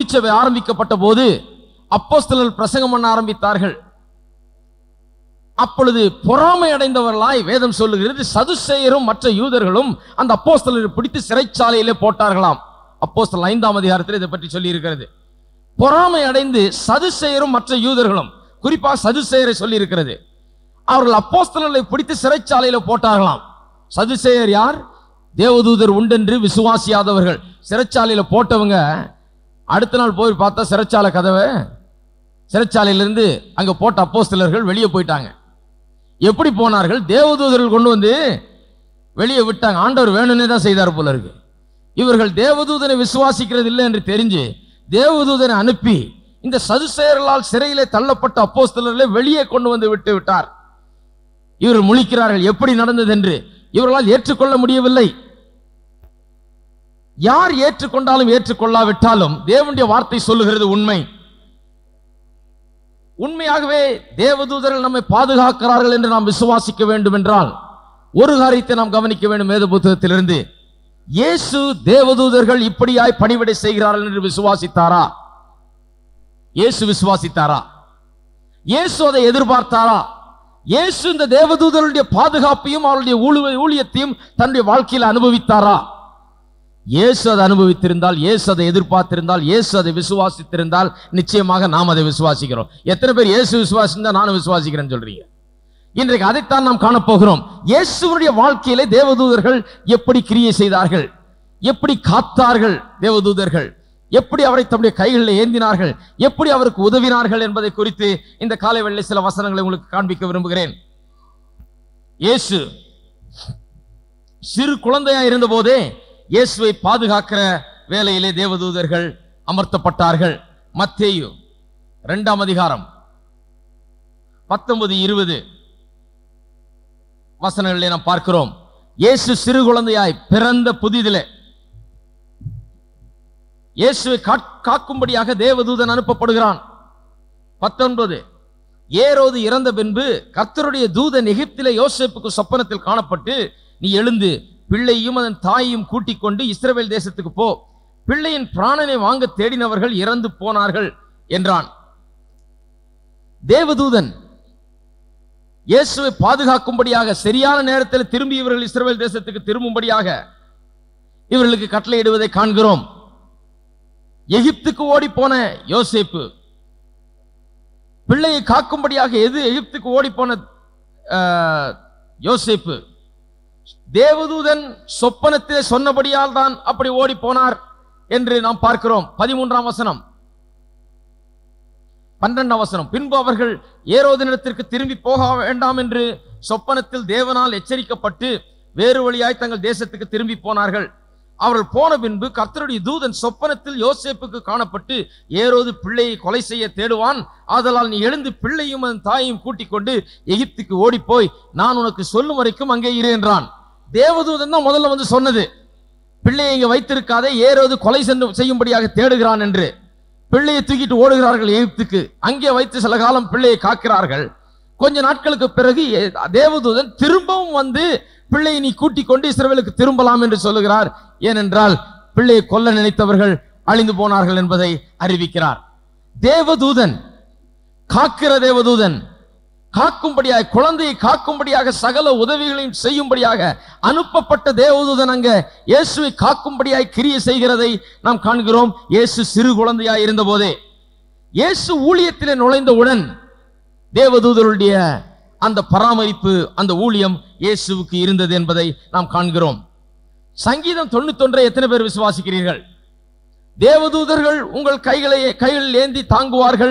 திருச்சபை ஆரம்பிக்கப்பட்ட போது அப்போஸ்தலர்கள் பிரசங்கம் பண்ண ஆரம்பித்தார்கள் அப்பொழுது பொறாமை அடைந்தவர்களாய் வேதம் சொல்லுகிறது சதுசேயரும் மற்ற யூதர்களும் அந்த அப்போஸ்தலரை பிடித்து சிறைச்சாலையிலே போட்டார்களாம் அப்போஸ்தலர் ஐந்தாம் அதிகாரத்தில் இதை பற்றி சொல்லி இருக்கிறது பொறாமை அடைந்து சதுசேயரும் மற்ற யூதர்களும் குறிப்பாக சதுசேயரை சொல்லி இருக்கிறது அவர்கள் அப்போஸ்தலர்களை பிடித்து சிறைச்சாலையில போட்டார்களாம் சதுசேயர் யார் தேவதூதர் உண்டென்று விசுவாசியாதவர்கள் சிறைச்சாலையில போட்டவங்க அடுத்த நாள் போய் பார்த்தா சிறைச்சாலை கதவை சிறைச்சாலையிலிருந்து அங்க போட்ட அப்போஸ்தலர்கள் வெளியே போயிட்டாங்க எப்படி போனார்கள் தேவதூதர்கள் கொண்டு வந்து வெளியே விட்டாங்க ஆண்டவர் வேணும்னே தான் செய்தார் போல இருக்கு இவர்கள் தேவதூதனை விசுவாசிக்கிறது இல்லை என்று தெரிஞ்சு தேவதூதனை அனுப்பி இந்த சதுசேயர்களால் சிறையிலே தள்ளப்பட்ட அப்போஸ்தலர்களை வெளியே கொண்டு வந்து விட்டு விட்டார் இவர் முழிக்கிறார்கள் எப்படி நடந்தது என்று இவர்களால் ஏற்றுக்கொள்ள முடியவில்லை யார் ஏற்றுக்கொண்டாலும் ஏற்றுக்கொள்ளாவிட்டாலும் தேவனுடைய வார்த்தை சொல்லுகிறது உண்மை உண்மையாகவே தேவதூதர்கள் நம்மை பாதுகாக்கிறார்கள் என்று நாம் விசுவாசிக்க வேண்டும் என்றால் ஒரு காரியத்தை நாம் கவனிக்க வேண்டும் வேத புத்தகத்திலிருந்து இயேசு தேவதூதர்கள் இப்படியாய் பணிவிடை செய்கிறார்கள் என்று விசுவாசித்தாரா இயேசு விசுவாசித்தாரா இயேசு அதை எதிர்பார்த்தாரா இயேசு இந்த தேவதூதர்களுடைய பாதுகாப்பையும் அவருடைய ஊழு- ஊழியத்தையும் தன்னுடைய வாழ்க்கையில் அனுபவித்தாரா இயேசு அதை அனுபவித்திருந்தால் இயேசு அதை எதிர்பார்த்திருந்தால் இயேசு அதை விசுவாசித்திருந்தால் நிச்சயமாக நாம் அதை விசுவாசிக்கிறோம் எத்தனை பேர் இயேசு விசுவாசிந்தா நானும் விசுவாசிக்கிறேன்னு சொல்றீங்க இன்றைக்கு அதைத்தான் நாம் காணப்போகிறோம் இயேசுவனுடைய வாழ்க்கையிலே தேவதூதர்கள் எப்படி கிரியை செய்தார்கள் எப்படி காத்தார்கள் தேவதூதர்கள் எப்படி அவரை தம்முடைய கைகளில் ஏந்தினார்கள் எப்படி அவருக்கு உதவினார்கள் என்பதை குறித்து இந்த காலை வெள்ளை சில வசனங்களை உங்களுக்கு காண்பிக்க விரும்புகிறேன் இயேசு சிறு குழந்தையா இருந்தபோதே இயேசுவை பாதுகாக்கிற வேலையிலே தேவதூதர்கள் அமர்த்தப்பட்டார்கள் மத்தேயு இரண்டாம் அதிகாரம் பத்தொன்பது இருபது வசனங்களிலே நாம் பார்க்கிறோம் இயேசு சிறு குழந்தையாய் பிறந்த புதிதிலே இயேசுவை காக்- காக்கும்படியாக தேவதூதன் அனுப்பப்படுகிறான் பத்தொன்பது ஏரோது இறந்த பின்பு கர்த்தருடைய தூதன் எகிப்திலே யோசேப்புக்கு சொப்பனத்தில் காணப்பட்டு நீ எழுந்து பிள்ளையும் அதன் தாயையும் கூட்டிக் கொண்டு இஸ்ரவேல் தேசத்துக்கு போ பிள்ளையின் பிராணனை வாங்க தேடினவர்கள் இறந்து போனார்கள் என்றான் தேவதூதன் இயேசுவை பாதுகாக்கும்படியாக சரியான நேரத்தில் திரும்பி இவர்கள் இஸ்ரவேல் தேசத்துக்கு திரும்பும்படியாக இவர்களுக்கு கட்டளையிடுவதை காண்கிறோம் எகிப்துக்கு ஓடி போன யோசேப்பு பிள்ளையை காக்கும்படியாக எது எகிப்துக்கு ஓடி போன ஆஹ், யோசேப்பு தேவதூதன் சொப்பனத்திலே சொன்னபடியால் தான் அப்படி ஓடி போனார் என்று நாம் பார்க்கிறோம் பதிமூன்றாம் வசனம் பன்னெண்டாம் வசனம் பின்பு அவர்கள் ஏரோதினிடத்திற்கு திரும்பி போக வேண்டாம் என்று சொப்பனத்தில் தேவனால் எச்சரிக்கப்பட்டு வேறு வழியாய் தங்கள் தேசத்துக்கு திரும்பி போனார்கள் அவர்கள் போன பின்பு கர்த்தருடைய தூதன் சொப்பனத்தில் யோசேப்புக்கு காணப்பட்டு ஏரோது பிள்ளையை கொலை செய்ய தேடுவான் ஆதலால் நீ எழுந்து பிள்ளையும் அதன் தாயையும் கூட்டிக் கொண்டு எகிப்துக்கு ஓடிப்போய் நான் உனக்கு சொல்லும் வரைக்கும் அங்கே இரு என்றான் தேவதூதன் தான் முதல்ல வந்து சொன்னது பிள்ளையை இங்க வைத்திருக்காதே ஏரோது கொலை சென்று செய்யும்படியாக தேடுகிறான் என்று பிள்ளையை தூக்கிட்டு ஓடுகிறார்கள் எகிப்துக்கு அங்கே வைத்து சில காலம் பிள்ளையை காக்கிறார்கள் கொஞ்ச நாட்களுக்கு பிறகு ஏ- தேவதூதன் திரும்பவும் வந்து பிள்ளையை நீ கூட்டிக் கொண்டு இஸ்ரவேலுக்கு திரும்பலாம் என்று சொல்லுகிறார் ஏனென்றால் பிள்ளையை கொல்ல நினைத்தவர்கள் அழிந்து போனார்கள் என்பதை அறிவிக்கிறார் தேவதூதன் காக்கிற தேவதூதன் காக்கும்படியாக குழந்தையை காக்கும்படியாக சகல உதவிகளையும் செய்யும்படியாக அனுப்பப்பட்ட தேவதூதன் அங்க இயேசுவை காக்கும்படியாய் கிரியை செய்கிறதை நாம் காண்கிறோம் இயேசு சிறு குழந்தையாய் இருந்தபோதே இயேசு ஊழியத்திலே நுழைந்தவுடன் தேவதூதருடைய அந்த பராமரிப்பு அந்த ஊழியம் இயேசுவுக்கு இருந்தது என்பதை நாம் காண்கிறோம் சங்கீதம் தொண்ணூத்தொன்றை எத்தனை பேர் விசுவாசிக்கிறீர்கள் தேவதூதர்கள் உங்கள் கைகளை கைகளில் ஏந்தி தாங்குவார்கள்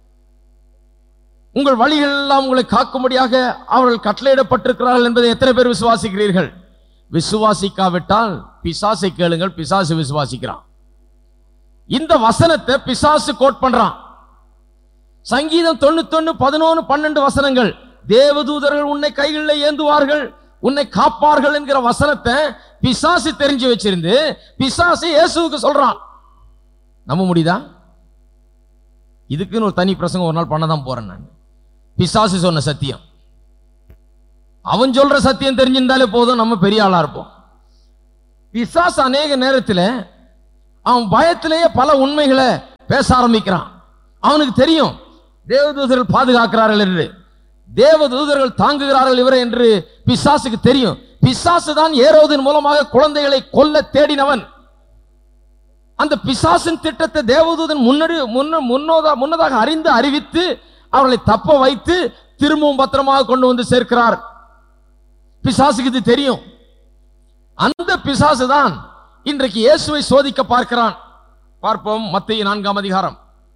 உங்கள் வழிகள் எல்லாம் உங்களை காக்கும்படியாக அவர்கள் கட்டளையிடப்பட்டிருக்கிறார்கள் என்பதை எத்தனை பேர் விசுவாசிக்கிறீர்கள் விசுவாசிக்காவிட்டால் பிசாசை கேளுங்கள் பிசாசு விசுவாசிக்கிறான் இந்த வசனத்தை பிசாசு கோட் பண்றான் சங்கீதம் தொண்ணூத்தொன்னு பதினொன்னு பன்னெண்டு வசனங்கள் தேவதூதர்கள் உன்னை கைகளில் ஏந்துவார்கள் உன்னை காப்பார்கள் என்கிற வசனத்தை பிசாசு தெரிஞ்சு வச்சிருந்து பிசாசு இயேசுவுக்கு சொல்றான் நம்ப முடியுதா இதுக்குன்னு ஒரு தனி பிரசங்கம் ஒரு நாள் பண்ண தான் போறேன் நான் பிசாசு சொன்ன சத்தியம் அவன் சொல்ற சத்தியம் தெரிஞ்சிருந்தாலே போதும் நம்ம பெரிய ஆளா இருப்போம் பிசாசு அநேக நேரத்தில் அவன் பயத்திலேயே பல உண்மைகளை பேச ஆரம்பிக்கிறான் அவனுக்கு தெரியும் தேவதூதர்கள் பாதுகாக்கிறார்கள் என்று தேவதூதர்கள் தாங்குகிறார்கள் இவரை என்று பிசாசுக்கு தெரியும் பிசாசு தான் ஏரோதின் மூலமாக குழந்தைகளை கொல்ல தேடினவன் அந்த பிசாசின் திட்டத்தை தேவதூதன் முன்னாடி முன்ன முன்னோதா முன்னதாக அறிந்து அறிவித்து அவர்களை தப்ப வைத்து திரும்பவும் பத்திரமாக கொண்டு வந்து சேர்க்கிறார் பிசாசுக்கு இது தெரியும் அந்த பிசாசு தான் இன்றைக்கு இயேசுவை சோதிக்க பார்க்கிறான் பார்ப்போம் மத்திய நான்காம் அதிகாரம்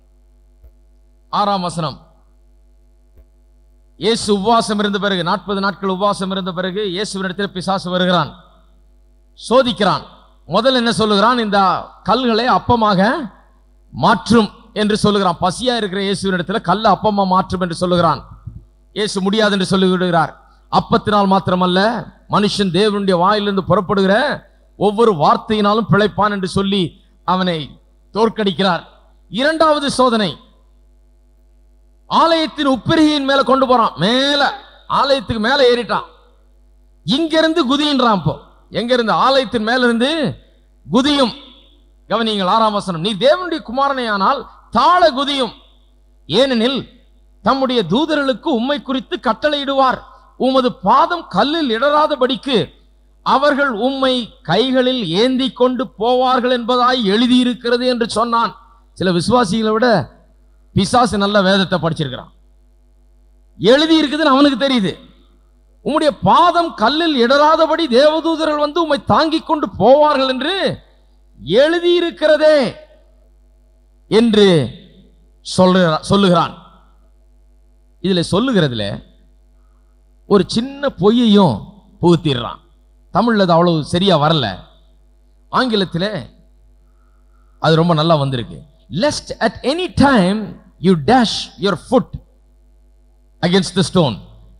ஆறாம் வசனம் இயேசு உபவாசம் இருந்த பிறகு நாற்பது நாட்கள் உபவாசம் இருந்த பிறகு இயேசுவினிடத்தில் பிசாசு வருகிறான் சோதிக்கிறான் முதல்ல என்ன சொல்லுகிறான் இந்த கல்களை அப்பமாக மாற்றும் என்று சொல்லுகிறான் பசியா இருக்கிற இயேசுவினிடத்துல கல்ல அப்பமா மாற்றும் என்று சொல்லுகிறான் இயேசு முடியாது என்று சொல்லி விடுகிறார் அப்பத்தினால் மாத்திரமல்ல மனுஷன் தேவனுடைய வாயிலிருந்து புறப்படுகிற ஒவ்வொரு வார்த்தையினாலும் பிழைப்பான் என்று சொல்லி அவனை தோற்கடிக்கிறார் இரண்டாவது சோதனை ஆலயத்தின் உப்பிரிகையின் மேல கொண்டு போறான் மேல ஆலயத்துக்கு மேல ஏறிட்டான் இங்கிருந்து குதின்றான் இப்போ எங்க இருந்து ஆலயத்தின் மேல இருந்து குதியும் கவனிங்கள் ஆறாம் வசனம் நீ தேவனுடைய குமாரனே ஆனால் தாழ குதியும் ஏனெனில் தம்முடைய தூதர்களுக்கு உம்மை குறித்து கட்டளையிடுவார் உமது பாதம் கல்லில் இடராதபடிக்கு அவர்கள் உம்மை கைகளில் ஏந்தி கொண்டு போவார்கள் என்பதாய் எழுதியிருக்கிறது என்று சொன்னான் சில விசுவாசிகளை விட பிசாசு நல்ல வேதத்தை படிச்சிருக்கிறான் எழுதி இருக்குதுன்னு அவனுக்கு தெரியுது உம்முடைய பாதம் கல்லில் இடராதபடி தேவதூதர்கள் வந்து உம்மை தாங்கிக் கொண்டு போவார்கள் என்று எழுதியிருக்கிறதே என்று சொல்லுகிறா- சொல்லுகிறான் இதுல சொல்லுகிறதுல ஒரு சின்ன பொய்யையும் புகுத்திடுறான் தமிழ்ல அது அவ்வளவு சரியா வரல ஆங்கிலத்தில் அது ரொம்ப நல்லா வந்திருக்கு lest at any time you dash your foot against the stone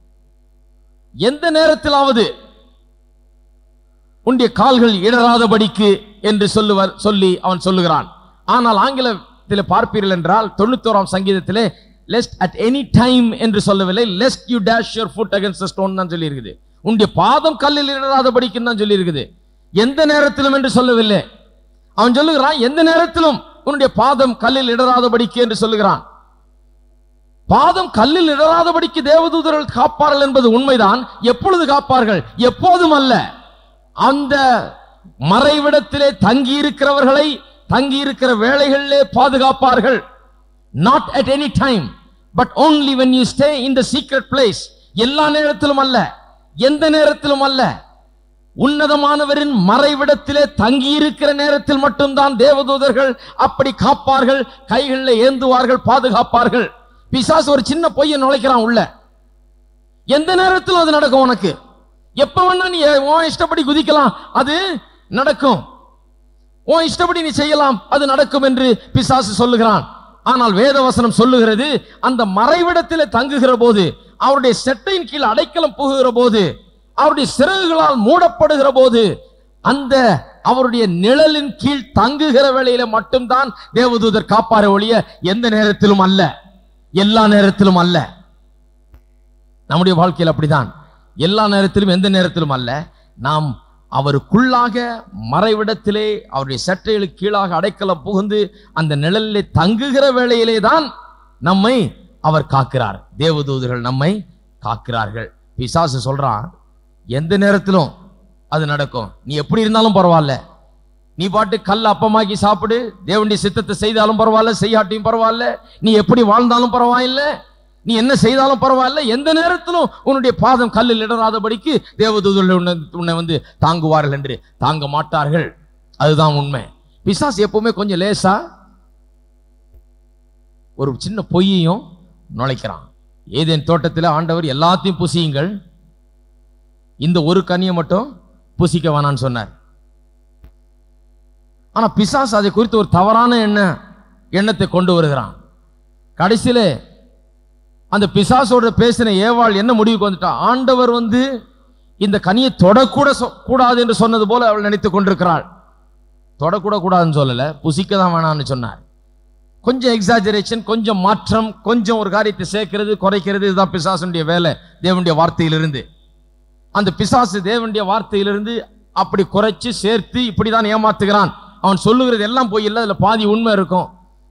எந்த நேரத்திலாவது உன்னுடைய கால்கள் இடராதபடிக்கு என்று சொல்லுவர் சொல்லி அவன் சொல்லுகிறான் ஆனால் ஆங்கிலத்தில் பார்ப்பீர்கள் என்றால் தொண்ணூத்தோராம் சங்கீதத்திலே லெஸ்ட் அட் எனி டைம் என்று சொல்லவில்லை lest you dash your foot against stone தான் சொல்லி இருக்குது உன்னுடைய பாதம் கல்லில் இடராதபடிக்கு தான் சொல்லி இருக்குது எந்த நேரத்திலும் என்று சொல்லவில்லை அவன் சொல்லுகிறான் எந்த நேரத்திலும் உன்னுடைய பாதம் கல்லில் இடராதபடிக்கு என்று சொல்லுகிறான் பாதம் கல்லில் இடராதபடிக்கு தேவதூதர்கள் காப்பார்கள் என்பது உண்மைதான் எப்பொழுது காப்பார்கள் எப்போதும் அல்ல அந்த மறைவிடத்திலே தங்கி இருக்கிறவர்களை தங்கி இருக்கிற வேளைகளிலே பாதுகாப்பார்கள் not at any time but only when you stay in the secret place எல்லா நேரத்திலும் அல்ல எந்த நேரத்திலும் அல்ல உன்னதமானவரின் மறைவிடத்திலே தங்கி இருக்கிற நேரத்தில் மட்டும்தான் தேவதூதர்கள் அப்படி காப்பார்கள் கைகளில் ஏந்துவார்கள் பாதுகாப்பார்கள் பிசாசு ஒரு சின்ன பொய்யை நுழைக்கிறான் உள்ள எந்த நேரத்திலும் அது நடக்கும் உனக்கு எப்ப வேணா நீ உன் இஷ்டப்படி குதிக்கலாம் அது நடக்கும் உன் இஷ்டப்படி நீ செய்யலாம் அது நடக்கும் என்று பிசாசு சொல்லுகிறான் ஆனால் வேதவசனம் சொல்லுகிறது அந்த மறைவிடத்திலே தங்குகிற போது அவருடைய செட்டையின் கீழ் அடைக்கலம் புகுகிற போது அவருடைய சிறகுகளால் மூடப்படுகிற போது அந்த அவருடைய நிழலின் கீழ் தங்குகிற வேளையில மட்டும்தான் தேவதூதர் காப்பார ஒழிய எந்த நேரத்திலும் அல்ல எல்லா நேரத்திலும் அல்ல நம்முடைய வாழ்க்கையில் அப்படிதான் எல்லா நேரத்திலும் எந்த நேரத்திலும் அல்ல நாம் அவருக்குள்ளாக மறைவிடத்திலே அவருடைய சட்டைகளுக்கு கீழாக அடைக்கலம் புகுந்து அந்த நிழலிலே தங்குகிற வேளையிலே தான் நம்மை அவர் காக்கிறார் தேவதூதர்கள் நம்மை காக்கிறார்கள் பிசாசு சொல்றான் எந்த நேரத்திலும் அது நடக்கும் நீ எப்படி இருந்தாலும் பரவாயில்ல நீ பாட்டு கல் அப்பமாக்கி சாப்பிடு தேவனுடைய சித்தத்தை செய்தாலும் பரவாயில்ல செய்யாட்டியும் பரவாயில்ல நீ எப்படி வாழ்ந்தாலும் பரவாயில்ல நீ என்ன செய்தாலும் பரவாயில்ல எந்த நேரத்திலும் உன்னுடைய பாதம் கல்லில் இடராதபடிக்கு தேவதூதர்கள் உன்னை உன்னை வந்து தாங்குவார்கள் என்று தாங்க மாட்டார்கள் அதுதான் உண்மை பிசாசு எப்பவுமே கொஞ்சம் லேசா ஒரு சின்ன பொய்யையும் நுழைக்கிறான் ஏதேன் தோட்டத்தில் ஆண்டவர் எல்லாத்தையும் புசியுங்கள் இந்த ஒரு கனியை மட்டும் புசிக்க வேணான்னு சொன்னார் ஆனா பிசாசு அதை குறித்து ஒரு தவறான எண்ண எண்ணத்தை கொண்டு வருகிறான் கடைசியில அந்த பிசாசோட பேசின ஏவாள் என்ன முடிவுக்கு வந்துட்டா ஆண்டவர் வந்து இந்த கனியை தொடக்கூட சொ- கூடாது என்று சொன்னது போல அவள் நினைத்துக் கொண்டிருக்கிறாள் தொடக்கூட கூடாதுன்னு சொல்லல புசிக்க தான் வேணாம்னு சொன்னார் கொஞ்சம் எக்ஸாஜரேஷன் கொஞ்சம் மாற்றம் கொஞ்சம் ஒரு காரியத்தை சேர்க்கிறது குறைக்கிறது இதுதான் பிசாசுடைய வேலை தேவனுடைய வார்த்தையிலிருந்து அந்த பிசாசு தேவனுடைய வார்த்தையிலிருந்து அப்படி குறைச்சு சேர்த்து இப்படிதான் ஏமாத்துகிறான் அவன் சொல்லுகிறது எல்லாம் போய் இல்லை அதுல பாதி உண்மை இருக்கும்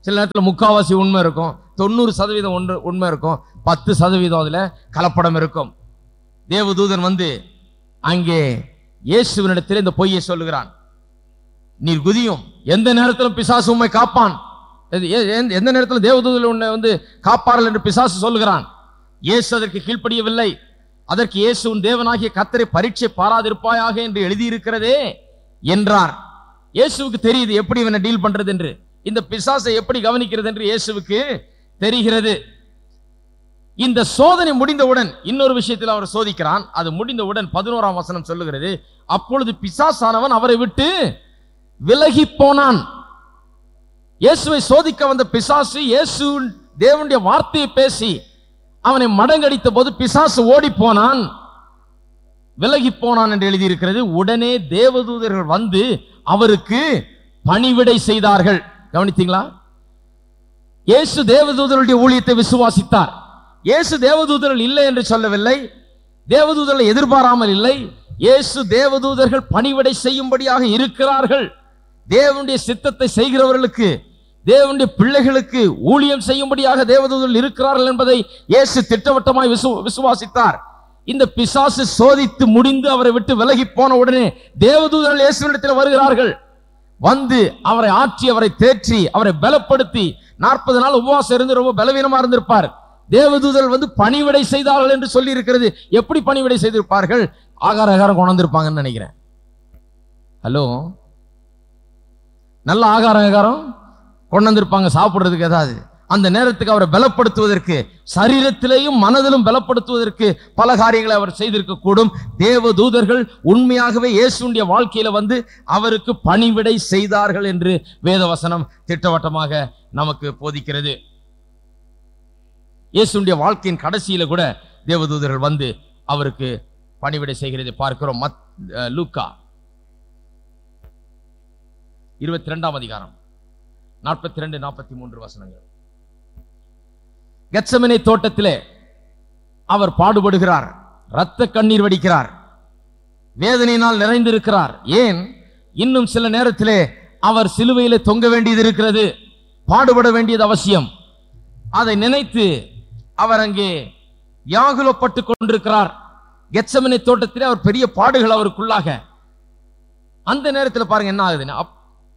சில நேரத்தில் முக்காவாசி உண்மை இருக்கும் தொண்ணூறு சதவீதம் ஒன்று உண்மை இருக்கும் பத்து சதவீதம் அதுல கலப்படம் இருக்கும் தேவதூதன் வந்து அங்கே இயேசுவினிடத்தில் இந்த பொய்யை சொல்லுகிறான் நீர் குதியும் எந்த நேரத்திலும் பிசாசு உம்மை காப்பான் எது- எ- எந்த- எந்த நேரத்திலும் தேவதூதர் உன்னை வந்து காப்பார்கள் என்று பிசாசு சொல்லுகிறான் இயேசு அதற்கு கீழ்ப்படியவில்லை அதற்கு இயேசு உன் தேவனாகிய கத்தரை பரீட்சை பாராதிருப்பாயாக என்று எழுதியிருக்கிறதே என்றார் இயேசுவுக்கு தெரியுது எப்படி இவனை டீல் பண்றது என்று இந்த பிசாசை எப்படி கவனிக்கிறது என்று இயேசுவுக்கு தெரிகிறது இந்த சோதனை முடிந்தவுடன் இன்னொரு விஷயத்தில் அவர் சோதிக்கிறான் அது முடிந்தவுடன் பதினோராம் வசனம் சொல்லுகிறது அப்பொழுது பிசாசானவன் அவரை விட்டு விலகி போனான் இயேசுவை சோதிக்க வந்த பிசாசு இயேசு தேவனுடைய வார்த்தையை பேசி அவனை மடங்கடித்த போது பிசாசு ஓடி போனான் விலகி போனான் என்று எழுதியிருக்கிறது உடனே தேவதூதர்கள் வந்து அவருக்கு பணிவிடை செய்தார்கள் கவனித்தீங்களா இயேசு தேவதூதருடைய ஊழியத்தை விசுவாசித்தார் இயேசு தேவதூதர்கள் இல்லை என்று சொல்லவில்லை தேவதூதர்களை எதிர்பாராமல் இல்லை இயேசு தேவதூதர்கள் பணிவிடை செய்யும்படியாக இருக்கிறார்கள் தேவனுடைய சித்தத்தை செய்கிறவர்களுக்கு தேவனுடைய பிள்ளைகளுக்கு ஊழியம் செய்யும்படியாக தேவதூதர்கள் இருக்கிறார்கள் என்பதை இயேசு திட்டவட்டமாய் விசு விசுவாசித்தார் இந்த பிசாசு சோதித்து முடிந்து அவரை விட்டு விலகி போன உடனே தேவதூதர்கள் இயேசுவிடத்தில் வருகிறார்கள் வந்து அவரை ஆற்றி அவரை தேற்றி அவரை பலப்படுத்தி நாற்பது நாள் உபவாசம் இருந்து ரொம்ப பலவீனமா இருந்திருப்பார் தேவதூதர்கள் வந்து பணிவிடை செய்தார்கள் என்று சொல்லி இருக்கிறது எப்படி பணிவிடை செய்திருப்பார்கள் ஆகார ஆகாரம் கொண்டு வந்திருப்பாங்கன்னு நினைக்கிறேன் ஹலோ நல்ல ஆகார ஆகாரம் கொண்டு வந்திருப்பாங்க சாப்பிடுறதுக்கு ஏதாவது அந்த நேரத்துக்கு அவரை பலப்படுத்துவதற்கு சரீரத்திலேயும் மனதிலும் பலப்படுத்துவதற்கு பல காரியங்களை அவர் செய்திருக்க கூடும் தேவ தூதர்கள் உண்மையாகவே இயேசுடைய வாழ்க்கையில வந்து அவருக்கு பணிவிடை செய்தார்கள் என்று வேதவசனம் திட்டவட்டமாக நமக்கு போதிக்கிறது இயேசுடைய வாழ்க்கையின் கடைசியில கூட தேவதூதர்கள் வந்து அவருக்கு பணிவிடை செய்கிறதை பார்க்கிறோம் மத் அஹ், லூக்கா இருபத்தி ரெண்டாம் அதிகாரம் நாற்பத்தி ரெண்டு நாற்பத்தி மூன்று வசனங்கள் கெத்சமனே தோட்டத்திலே அவர் பாடுபடுகிறார் இரத்த கண்ணீர் வடிக்கிறார் வேதனையினால் நிறைந்திருக்கிறார் ஏன் இன்னும் சில நேரத்திலே அவர் சிலுவையிலே தொங்க வேண்டியது இருக்கிறது பாடுபட வேண்டியது அவசியம் அதை நினைத்து அவர் அங்கே வியாகுலப்பட்டு கொண்டிருக்கிறார் கெத்சமனே தோட்டத்திலே அவர் பெரிய பாடுகள் அவருக்குள்ளாக அந்த நேரத்தில் பாருங்க என்ன ஆகுதுன்னா அப்-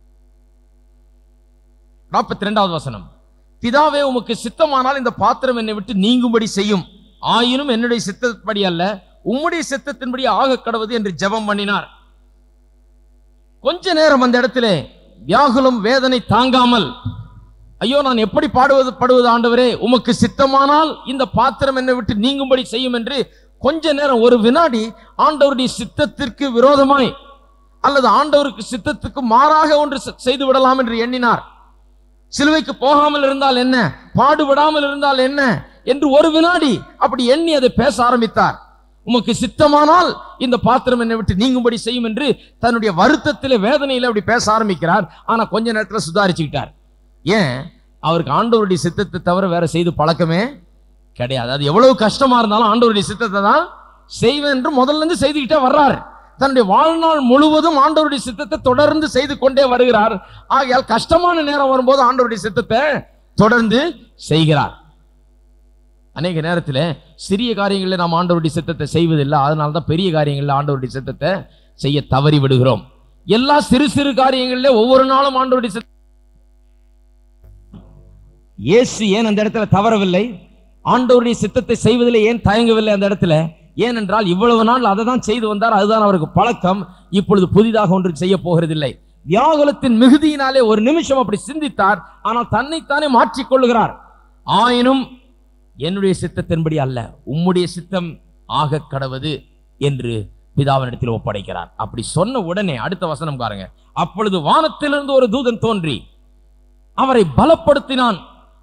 நாற்பத்தி ரெண்டாவது வசனம் பிதாவே உமக்கு சித்தமானால் இந்த பாத்திரம் என்னை விட்டு நீங்கும்படி செய்யும் ஆயினும் என்னுடைய சித்தப்படி அல்ல உம்முடைய சித்தத்தின்படி ஆக கடவுது என்று ஜெபம் பண்ணினார் கொஞ்ச நேரம் அந்த இடத்திலே வியாகுலம் வேதனை தாங்காமல் ஐயோ நான் எப்படி பாடுவது படுவது ஆண்டவரே உமக்கு சித்தமானால் இந்த பாத்திரம் என்னை விட்டு நீங்கும்படி செய்யும் என்று கொஞ்ச நேரம் ஒரு வினாடி ஆண்டவருடைய சித்தத்திற்கு விரோதமாய் அல்லது ஆண்டவருக்கு சித்தத்துக்கு மாறாக ஒன்று செ- செய்து விடலாம் என்று எண்ணினார் சிலுவைக்கு போகாமல் இருந்தால் என்ன பாடுபடாமல் இருந்தால் என்ன என்று ஒரு வினாடி அப்படி எண்ணி அதை பேச ஆரம்பித்தார் உமக்கு சித்தமானால் இந்த பாத்திரம் என்னை விட்டு நீங்கும்படி செய்யும் என்று தன்னுடைய வருத்தத்திலே வேதனையில அப்படி பேச ஆரம்பிக்கிறார் ஆனா கொஞ்ச நேரத்துல சுதாரிச்சுக்கிட்டார் ஏன் அவருக்கு ஆண்டவருடைய சித்தத்தை தவிர வேற செய்து பழக்கமே கிடையாது அது எவ்வளவு கஷ்டமா இருந்தாலும் ஆண்டவருடைய சித்தத்தை தான் செய்வேன் என்று முதல்ல இருந்து செய்துக்கிட்டே வர்றார் தன்னுடைய வாழ்நாள் முழுவதும் ஆண்டவருடைய சித்தத்தை தொடர்ந்து செய்து கொண்டே வருகிறார் ஆகையால் கஷ்டமான நேரம் வரும்போது ஆண்டவருடைய சித்தத்தை தொடர்ந்து செய்கிறார் அநேக நேரத்தில் சிறிய காரியங்களில் நாம் ஆண்டவருடைய சித்தத்தை செய்வதில்லை அதனால தான் பெரிய காரியங்களில் ஆண்டவருடைய சித்தத்தை செய்ய தவறி விடுகிறோம் எல்லா சிறு சிறு காரியங்களிலே ஒவ்வொரு நாளும் ஆண்டவருடைய சித்த இயேசு ஏன் அந்த இடத்துல தவறவில்லை ஆண்டவருடைய சித்தத்தை செய்வதில் ஏன் தயங்கவில்லை அந்த இடத்துல ஏனென்றால் இவ்வளவு நாள் அதை தான் செய்து வந்தார் அதுதான் அவருக்கு பழக்கம் இப்பொழுது புதிதாக ஒன்று செய்ய போகிறதில்லை வியாகுலத்தின் மிகுதியினாலே ஒரு நிமிஷம் அப்படி சிந்தித்தார் ஆனால் தன்னைத்தானே மாற்றிக் கொள்ளுகிறார் ஆயினும் என்னுடைய சித்தத்தின்படி அல்ல உம்முடைய சித்தம் ஆக கடவது என்று பிதாவினிடத்தில் ஒப்படைக்கிறார் அப்படி சொன்ன உடனே அடுத்த வசனம் பாருங்க அப்பொழுது வானத்திலிருந்து ஒரு தூதன் தோன்றி அவரை பலப்படுத்தினான்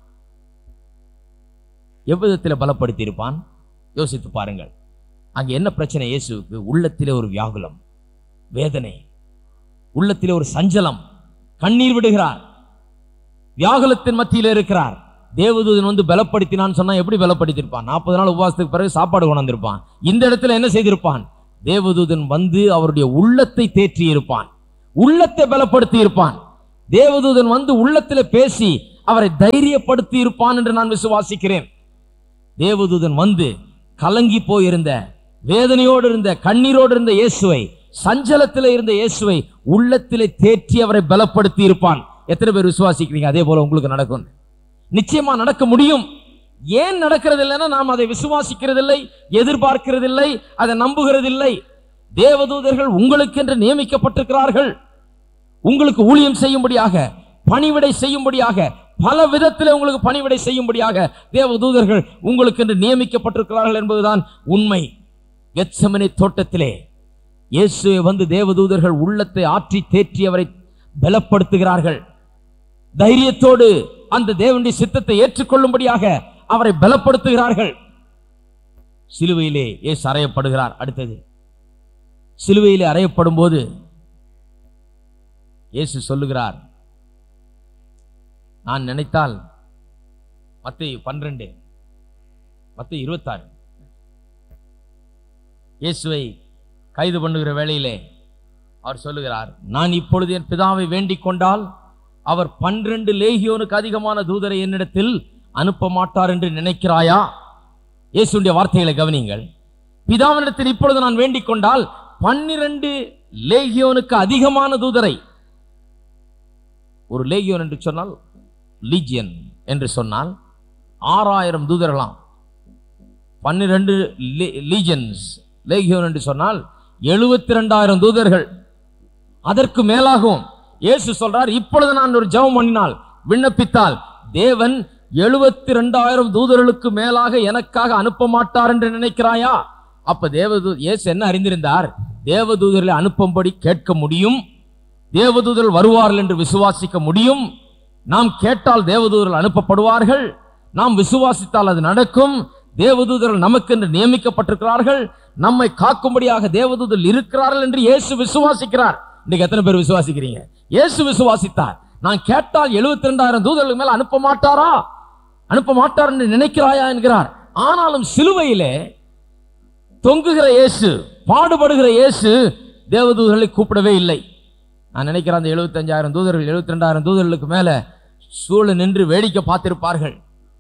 எவ்விதத்தில் பலப்படுத்தி இருப்பான் யோசித்து பாருங்கள் அங்க என்ன பிரச்சனை இயேசுவுக்கு உள்ளத்திலே ஒரு வியாகுலம் வேதனை உள்ளத்திலே ஒரு சஞ்சலம் கண்ணீர் விடுகிறார் வியாகுலத்தின் மத்தியில் இருக்கிறார் தேவதூதன் வந்து பலப்படுத்தினான்னு சொன்னா எப்படி பலப்படுத்தியிருப்பான் நாற்பது நாள் உபவாசத்துக்கு பிறகு சாப்பாடு கொண்டு வந்திருப்பான் இந்த இடத்துல என்ன செய்திருப்பான் தேவதூதன் வந்து அவருடைய உள்ளத்தை தேற்றி இருப்பான் உள்ளத்தை பலப்படுத்தி இருப்பான் தேவதூதன் வந்து உள்ளத்துல பேசி அவரை தைரியப்படுத்தி இருப்பான் என்று நான் விசுவாசிக்கிறேன் தேவதூதன் வந்து கலங்கி போயிருந்த வேதனையோடு இருந்த கண்ணீரோடு இருந்த இயேசுவை சஞ்சலத்திலே இருந்த இயேசுவை உள்ளத்திலே தேற்றி அவரை பலப்படுத்தி இருப்பான் எத்தனை பேர் விசுவாசிக்கிறீங்க அதே போல உங்களுக்கு நடக்கும் நிச்சயமா நடக்க முடியும் ஏன் நடக்கிறது இல்லைன்னா நாம் அதை விசுவாசிக்கிறதில்லை எதிர்பார்க்கிறதில்லை அதை நம்புகிறதில்லை தேவதூதர்கள் உங்களுக்கென்று நியமிக்கப்பட்டிருக்கிறார்கள் உங்களுக்கு ஊழியம் செய்யும்படியாக பணிவிடை செய்யும்படியாக பல விதத்தில் உங்களுக்கு பணிவிடை செய்யும்படியாக தேவதூதர்கள் உங்களுக்கு என்று நியமிக்கப்பட்டிருக்கிறார்கள் என்பதுதான் உண்மை கெத்சமனே தோட்டத்திலே இயேசுவை வந்து தேவதூதர்கள் உள்ளத்தை ஆற்றி தேற்றி அவரை பலப்படுத்துகிறார்கள் தைரியத்தோடு அந்த தேவனுடைய சித்தத்தை ஏற்றுக்கொள்ளும்படியாக அவரை பலப்படுத்துகிறார்கள் சிலுவையிலே இயேசு அறையப்படுகிறார் அடுத்தது சிலுவையிலே அறையப்படும் போது இயேசு சொல்லுகிறார் நான் நினைத்தால் மத்திய பன்னிரண்டு மத்திய இருபத்தாறு இயேசுவை கைது பண்ணுகிற வேளையிலே அவர் சொல்லுகிறார் நான் இப்பொழுது என் பிதாவை வேண்டிக் கொண்டால் அவர் பன்னிரண்டு லேகியோனுக்கு அதிகமான தூதரை என்னிடத்தில் அனுப்ப மாட்டார் என்று நினைக்கிறாயா இயேசுடைய வார்த்தைகளை கவனிங்கள் பிதாவினிடத்தில் இப்பொழுது நான் வேண்டிக் கொண்டால் பன்னிரண்டு லேகியோனுக்கு அதிகமான தூதரை ஒரு லேகியோன் என்று சொன்னால் லீஜியன் என்று சொன்னால் ஆறாயிரம் தூதர்களாம் பன்னிரண்டு லீஜன்ஸ் லேகியோன் என்று சொன்னால் எழுபத்தி ரெண்டாயிரம் தூதர்கள் அதற்கு மேலாகவும் இயேசு சொல்றார் இப்பொழுது நான் ஒரு ஜெபம் பண்ணினால் விண்ணப்பித்தால் தேவன் எழுபத்தி ரெண்டாயிரம் தூதர்களுக்கு மேலாக எனக்காக அனுப்ப மாட்டார் என்று நினைக்கிறாயா அப்ப தேவதூ இயேசு என்ன அறிந்திருந்தார் தேவதூதர்களை அனுப்பும்படி கேட்க முடியும் தேவதூதர்கள் வருவார்கள் என்று விசுவாசிக்க முடியும் நாம் கேட்டால் தேவதூதர்கள் அனுப்பப்படுவார்கள் நாம் விசுவாசித்தால் அது நடக்கும் தேவதூதர்கள் நமக்கென்று நியமிக்கப்பட்டிருக்கிறார்கள் நம்மை காக்கும்படியாக தேவதூதர்கள் இருக்கிறார்கள் என்று இயேசு விசுவாசிக்கிறார் இன்னைக்கு எத்தனை பேர் விசுவாசிக்கிறீங்க இயேசு விசுவாசித்தார் நான் கேட்டால் எழுபத்தி ரெண்டாயிரம் தூதர்களுக்கு மேல் அனுப்ப மாட்டாரா அனுப்ப மாட்டார் என்று நினைக்கிறாயா என்கிறார் ஆனாலும் சிலுவையிலே தொங்குகிற இயேசு பாடுபடுகிற இயேசு தேவதூதர்களை கூப்பிடவே இல்லை நான் நினைக்கிறேன் அந்த எழுபத்தஞ்சாயிரம் தூதர்கள் எழுபத்தி ரெண்டாயிரம் தூதர்களுக்கு மேல சூழ நின்று வேடிக்கை பார்த்திருப்பார்கள்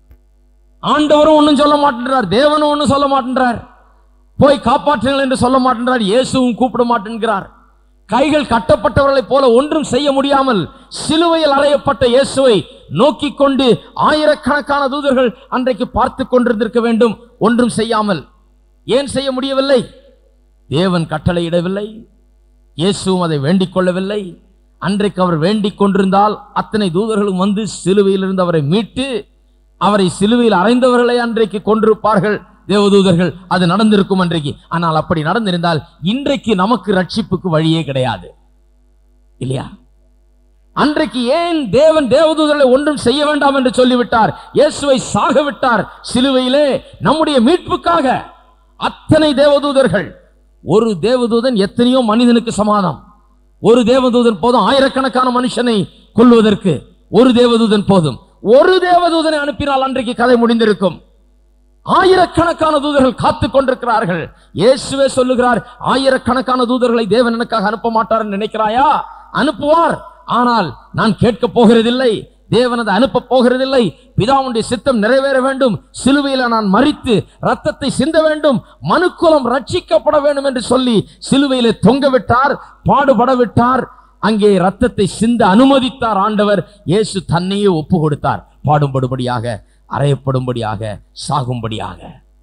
ஆண்டவரும் ஒன்றும் சொல்ல மாட்டேன்றார் தேவனும் ஒன்றும் சொல்ல மாட்டேன்றார் போய் காப்பாற்றுங்கள் என்று சொல்ல மாட்டேன்றார் இயேசுவும் கூப்பிட மாட்டேன்கிறார் கைகள் கட்டப்பட்டவர்களைப் போல ஒன்றும் செய்ய முடியாமல் சிலுவையில் அறையப்பட்ட இயேசுவை நோக்கி கொண்டு ஆயிரக்கணக்கான தூதர்கள் அன்றைக்கு பார்த்து கொண்டிருந்திருக்க வேண்டும் ஒன்றும் செய்யாமல் ஏன் செய்ய முடியவில்லை தேவன் கட்டளையிடவில்லை இயேசுவும் அதை வேண்டிக் கொள்ளவில்லை அன்றைக்கு அவர் வேண்டிக் கொண்டிருந்தால் அத்தனை தூதர்களும் வந்து சிலுவையிலிருந்து அவரை மீட்டு அவரை சிலுவையில் அறைந்தவர்களை அன்றைக்கு கொண்டிருப்பார்கள் தேவதூதர்கள் அது நடந்திருக்கும் அன்றைக்கு ஆனால் அப்படி நடந்திருந்தால் இன்றைக்கு நமக்கு ரட்சிப்புக்கு வழியே கிடையாது இல்லையா அன்றைக்கு ஏன் தேவன் தேவதூதர்களை ஒன்றும் செய்ய வேண்டாம் என்று சொல்லிவிட்டார் இயேசுவை சாக விட்டார் சிலுவையிலே நம்முடைய மீட்புக்காக அத்தனை தேவதூதர்கள் ஒரு தேவதூதன் எத்தனையோ மனிதனுக்கு சமாதம் ஒரு தேவதூதன் போதும் ஆயிரக்கணக்கான மனுஷனை கொல்வதற்கு ஒரு தேவதூதன் போதும் ஒரு தேவதூதனை அனுப்பினால் அன்றைக்கு கதை முடிந்திருக்கும் ஆயிரக்கணக்கான தூதர்கள் காத்துக் கொண்டிருக்கிறார்கள் இயேசுவே சொல்லுகிறார் ஆயிரக்கணக்கான தூதர்களை தேவன் எனக்காக அனுப்ப மாட்டார் நினைக்கிறாயா அனுப்புவார் ஆனால் நான் கேட்க போகிறதில்லை தேவன் அதை அனுப்ப போகிறதில்லை பிதாவுடைய சித்தம் நிறைவேற வேண்டும் சிலுவையில நான் மறித்து ரத்தத்தை சிந்த வேண்டும் மனுக்குலம் ரட்சிக்கப்பட வேண்டும் என்று சொல்லி சிலுவையில தொங்க விட்டார் பாடுபட விட்டார் அங்கே ரத்தத்தை சிந்த அனுமதித்தார் ஆண்டவர் இயேசு தன்னையே ஒப்பு கொடுத்தார் பாடும்படுபடியாக அறையப்படும்படியாக சாகும்படியாக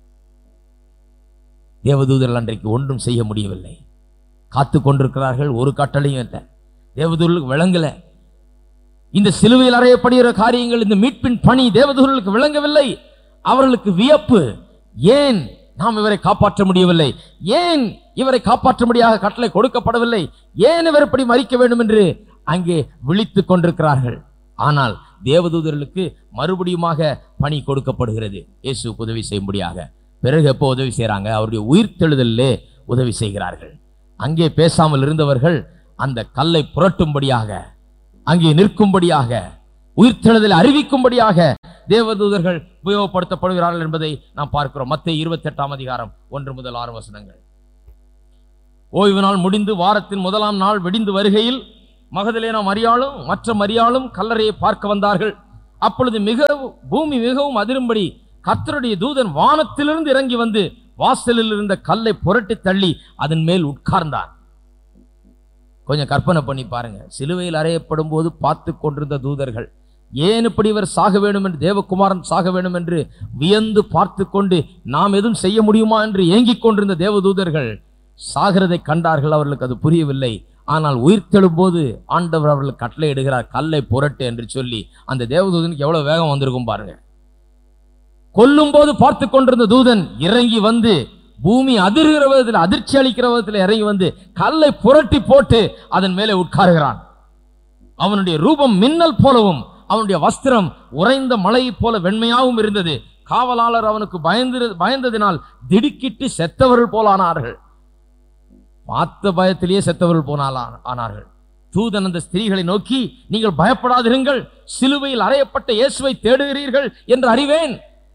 தேவதூதர்கள் அன்றைக்கு ஒன்றும் செய்ய முடியவில்லை காத்து கொண்டிருக்கிறார்கள் ஒரு கட்டளையும் இல்லை தேவதூதர்களுக்கு விளங்கல இந்த சிலுவையில் அறையப்படுகிற காரியங்கள் இந்த மீட்பின் பணி தேவதூதர்களுக்கு விளங்கவில்லை அவர்களுக்கு வியப்பு ஏன் நாம் இவரை காப்பாற்ற முடியவில்லை ஏன் இவரை காப்பாற்றும்படியாக கட்டளை கொடுக்கப்படவில்லை ஏன் இவர் இப்படி மறிக்க வேண்டும் என்று அங்கே விழித்துக் கொண்டிருக்கிறார்கள் ஆனால் தேவதூதர்களுக்கு மறுபடியுமாக பணி கொடுக்கப்படுகிறது இயேசுவுக்கு உதவி செய்யும்படியாக பிறகு எப்போ உதவி செய்றாங்க அவருடைய உயிர்த்தெழுதலிலே உதவி செய்கிறார்கள் அங்கே பேசாமல் இருந்தவர்கள் அந்த கல்லை புரட்டும்படியாக அங்கே நிற்கும்படியாக உயிர்த்தெழுதலை அறிவிக்கும்படியாக தேவதூதர்கள் உபயோகப்படுத்தப்படுகிறார்கள் என்பதை நாம் பார்க்கிறோம் மத்திய இருபத்தி எட்டாம் அதிகாரம் ஒன்று முதல் ஆறு வசனங்கள் ஓய்வு நாள் முடிந்து வாரத்தின் முதலாம் நாள் வெடிந்து வருகையில் மகதலேனா மரியாளும் மற்ற மரியாளும் கல்லறையை பார்க்க வந்தார்கள் அப்பொழுது மிகவும் பூமி மிகவும் அதிரும்படி கர்த்தருடைய தூதன் வானத்திலிருந்து இறங்கி வந்து வாசலில் இருந்த கல்லை புரட்டி தள்ளி அதன் மேல் உட்கார்ந்தான் கொஞ்சம் கற்பனை பண்ணி பாருங்க சிலுவையில் அறையப்படும் போது பார்த்து கொண்டிருந்த தூதர்கள் ஏன் இப்படி இவர் சாக வேண்டும் என்று தேவகுமாரன் சாக வேண்டும் என்று வியந்து பார்த்து கொண்டு நாம் எதுவும் செய்ய முடியுமா என்று ஏங்கிக் கொண்டிருந்த தேவதூதர்கள் சாகிறதை கண்டார்கள் அவர்களுக்கு அது புரியவில்லை ஆனால் உயிர்த்தெழும் போது ஆண்டவர் அவர்களுக்கு கட்டளை இடுகிறார் கல்லை புரட்டு என்று சொல்லி அந்த தேவதூதனுக்கு எவ்வளவு வேகம் வந்திருக்கும் பாருங்க கொல்லும் போது பார்த்து கொண்டிருந்த தூதன் இறங்கி வந்து பூமி அதிர்கிற விதத்தில் அதிர்ச்சி அளிக்கிற விதத்தில் இறங்கி வந்து கல்லை புரட்டி போட்டு அதன் மேலே உட்காருகிறான் அவனுடைய ரூபம் மின்னல் போலவும் அவனுடைய வஸ்திரம் உறைந்த மலையைப் போல வெண்மையாகவும் இருந்தது காவலாளர் அவனுக்கு பயந்து பயந்ததினால் திடுக்கிட்டு செத்தவர்கள் போல ஆனார்கள் பார்த்த பயத்திலேயே செத்தவர்கள் போனால் ஆனார்கள் தூதன் அந்த ஸ்திரீகளை நோக்கி நீங்கள் பயப்படாதிருங்கள் சிலுவையில் அறையப்பட்ட இயேசுவை தேடுகிறீர்கள் என்று அறிவேன்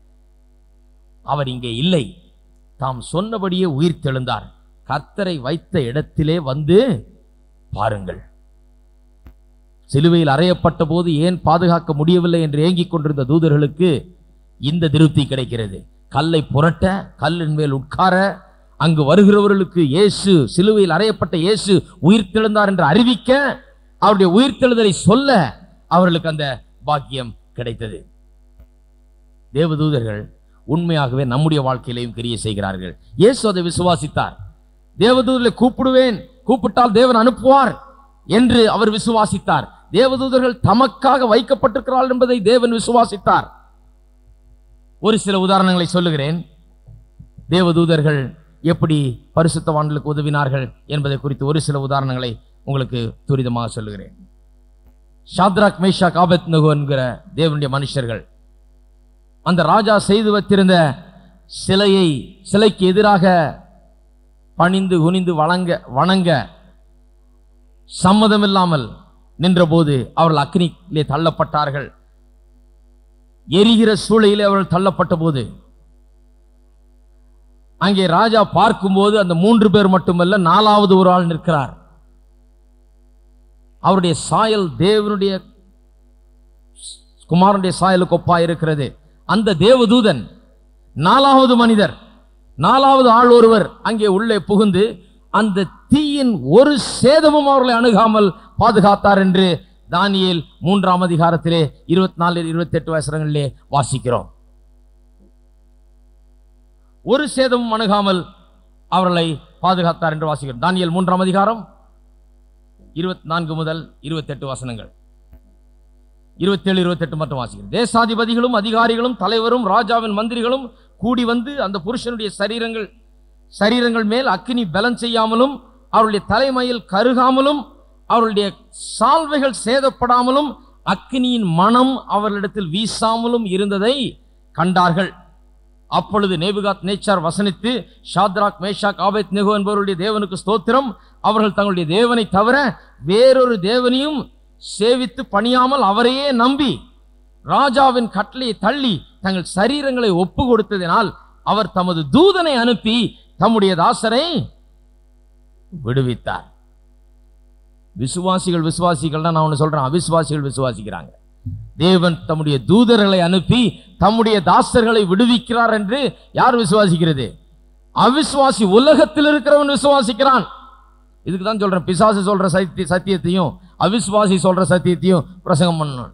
அவர் இங்கே இல்லை தாம் சொன்னபடியே உயிர் தெழுந்தார் கர்த்தரை வைத்த இடத்திலே வந்து பாருங்கள் சிலுவையில் அறையப்பட்ட போது ஏன் பாதுகாக்க முடியவில்லை என்று ஏங்கிக் கொண்டிருந்த தூதர்களுக்கு இந்த திருப்தி கிடைக்கிறது கல்லை புரட்ட கல்லின் மேல் உட்கார அங்கு வருகிறவர்களுக்கு இயேசு சிலுவையில் அறையப்பட்ட இயேசு உயிர்த்தெழுந்தார் என்று அறிவிக்க அவருடைய உயிர்த்தெழுதலை சொல்ல அவர்களுக்கு அந்த பாக்கியம் கிடைத்தது தேவதூதர்கள் உண்மையாகவே நம்முடைய வாழ்க்கையிலையும் கிரியை செய்கிறார்கள் இயேசு அதை விசுவாசித்தார் தேவதூதர்களை கூப்பிடுவேன் கூப்பிட்டால் தேவன் அனுப்புவார் என்று அவர் விசுவாசித்தார் தேவதூதர்கள் தமக்காக வைக்கப்பட்டிருக்கிறார்கள் என்பதை தேவன் விசுவாசித்தார் ஒரு சில உதாரணங்களை சொல்லுகிறேன் தேவதூதர்கள் எப்படி பரிசுத்தவான்களுக்கு உதவினார்கள் என்பதை குறித்து ஒரு சில உதாரணங்களை உங்களுக்கு துரிதமாக சொல்லுகிறேன் ஷாத்ராக் மேஷா காபத் நகு என்கிற தேவனுடைய மனுஷர்கள் அந்த ராஜா செய்து வைத்திருந்த சிலையை சிலைக்கு எதிராக பணிந்து குனிந்து வணங்க வணங்க சம்மதமில்லாமல் நின்றபோது அவர்கள் அக்னியிலே தள்ளப்பட்டார்கள் எரிகிற சூளையிலே அவர்கள் தள்ளப்பட்ட போது அங்கே ராஜா பார்க்கும்போது அந்த மூன்று பேர் மட்டுமல்ல நாலாவது ஒரு ஆள் நிற்கிறார் அவருடைய சாயல் தேவனுடைய குமாரனுடைய சாயலுக்கு ஒப்பா இருக்கிறது அந்த தேவதூதன் நாலாவது மனிதர் நாலாவது ஆள் ஒருவர் அங்கே உள்ளே புகுந்து அந்த தீயின் ஒரு சேதமும் அவர்களை அணுகாமல் பாதுகாத்தார் என்று தானியேல் மூன்றாம் அதிகாரத்திலே இருபத்தி நாலு இருபத்தி எட்டு வசனங்களிலே வாசிக்கிறோம் ஒரு சேதமும் அணுகாமல் அவர்களை பாதுகாத்தார் என்று வாசிக்கிறோம் தானியேல் மூன்றாம் அதிகாரம் இருபத்தி நான்கு முதல் இருபத்தெட்டு வசனங்கள் இருபத்தேழு இருபத்தெட்டு மட்டும் வாசிக்கிறோம் தேசாதிபதிகளும் அதிகாரிகளும் தலைவரும் ராஜாவின் மந்திரிகளும் கூடி வந்து அந்த புருஷனுடைய சரீரங்கள் சரீரங்கள் மேல் அக்கினி பலன் செய்யாமலும் அவருடைய தலைமையில் கருகாமலும் அவருடைய சால்வைகள் சேதப்படாமலும் அக்கினியின் மனம் அவர்களிடத்தில் வீசாமலும் இருந்ததை கண்டார்கள் அப்பொழுது நேபுகாத் நேச்சார் வசனித்து ஷாத்ராக் மேஷாக் ஆபேத் நெகோ என்பவருடைய தேவனுக்கு ஸ்தோத்திரம் அவர்கள் தங்களுடைய தேவனை தவிர வேறொரு தேவனையும் சேவித்து பணியாமல் அவரையே நம்பி ராஜாவின் கட்டளையை தள்ளி தங்கள் சரீரங்களை ஒப்பு கொடுத்ததினால் அவர் தமது தூதனை அனுப்பி தம்முடைய தாசரை விடுவித்தார் விசுவாசிகள் விசுவாசிகள் நான் ஒன்று சொல்றேன் அவிசுவாசிகள் விசுவாசிக்கிறாங்க தேவன் தம்முடைய தூதர்களை அனுப்பி தம்முடைய தாசர்களை விடுவிக்கிறார் என்று யார் விசுவாசிக்கிறது அவிசுவாசி உலகத்தில் இருக்கிறவன் விசுவாசிக்கிறான் இதுக்கு தான் சொல்றேன் பிசாசு சொல்ற சத்திய சத்தியத்தையும் அவிசுவாசி சொல்ற சத்தியத்தையும் பிரசங்கம் பண்ணணும்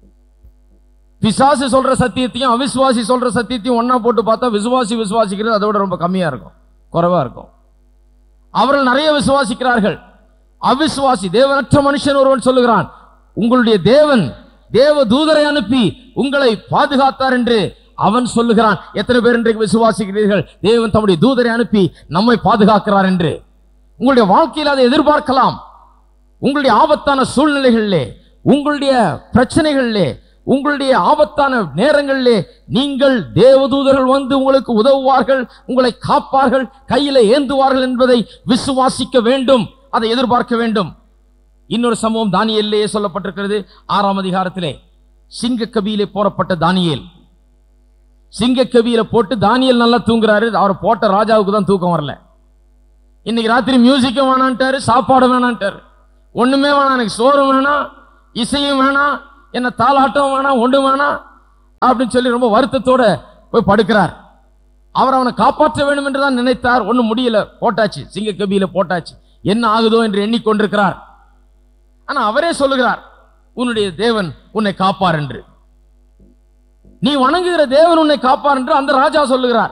பிசாசு சொல்ற சத்தியத்தையும் அவிசுவாசி சொல்ற சத்தியத்தையும் ஒண்ணா போட்டு பார்த்தா விசுவாசி விசுவாசிக்கிறது அதை விட ரொம்ப கம்மியா இருக்கும் குறைவா இருக்கும் அவர்கள் நிறைய விசுவாசிக்கிறார்கள் அவிசுவாசி தேவனற்ற மனுஷன் ஒருவன் சொல்லுகிறான் உங்களுடைய தேவன் தேவ தூதரை அனுப்பி உங்களை பாதுகாத்தார் என்று அவன் சொல்லுகிறான் எத்தனை பேர் இன்றைக்கு விசுவாசிக்கிறீர்கள் தேவன் தம்முடைய தூதரை அனுப்பி நம்மை பாதுகாக்கிறார் என்று உங்களுடைய வாழ்க்கையில் அதை எதிர்பார்க்கலாம் உங்களுடைய ஆபத்தான சூழ்நிலைகளிலே உங்களுடைய பிரச்சனைகளிலே உங்களுடைய ஆபத்தான நேரங்களிலே நீங்கள் தேவதூதர்கள் வந்து உங்களுக்கு உதவுவார்கள் உங்களை காப்பார்கள் கையில ஏந்துவார்கள் என்பதை விசுவாசிக்க வேண்டும் அதை எதிர்பார்க்க வேண்டும் இன்னொரு சம்பவம் தானியேலிலேயே சொல்லப்பட்டிருக்கிறது ஆறாம் அதிகாரத்திலே சிங்கக்கபியிலே போடப்பட்ட தானியேல் சிங்கக்கபியில போட்டு தானியேல் நல்லா தூங்குறாரு அவர் போட்ட ராஜாவுக்கு தான் தூக்கம் வரல இன்னைக்கு ராத்திரி மியூசிக்கும் வேணான்ட்டாரு சாப்பாடு வேணான்ட்டாரு ஒண்ணுமே வேணாம் எனக்கு சோறு வேணாம் இசையும் வேணாம் என்ன தாளாட்டம் வேணாம் ஒன்று வேணாம் அப்படின்னு சொல்லி ரொம்ப வருத்தத்தோட போய் படுக்கிறார் அவர் அவனை காப்பாற்ற வேண்டும் என்று தான் நினைத்தார் ஒண்ணும் முடியல போட்டாச்சு சிங்க கபியில போட்டாச்சு என்ன ஆகுதோ என்று எண்ணிக்கொண்டிருக்கிறார் ஆனா அவரே சொல்லுகிறார் உன்னுடைய தேவன் உன்னை காப்பார் என்று நீ வணங்குகிற தேவன் உன்னை காப்பார் என்று அந்த ராஜா சொல்லுகிறார்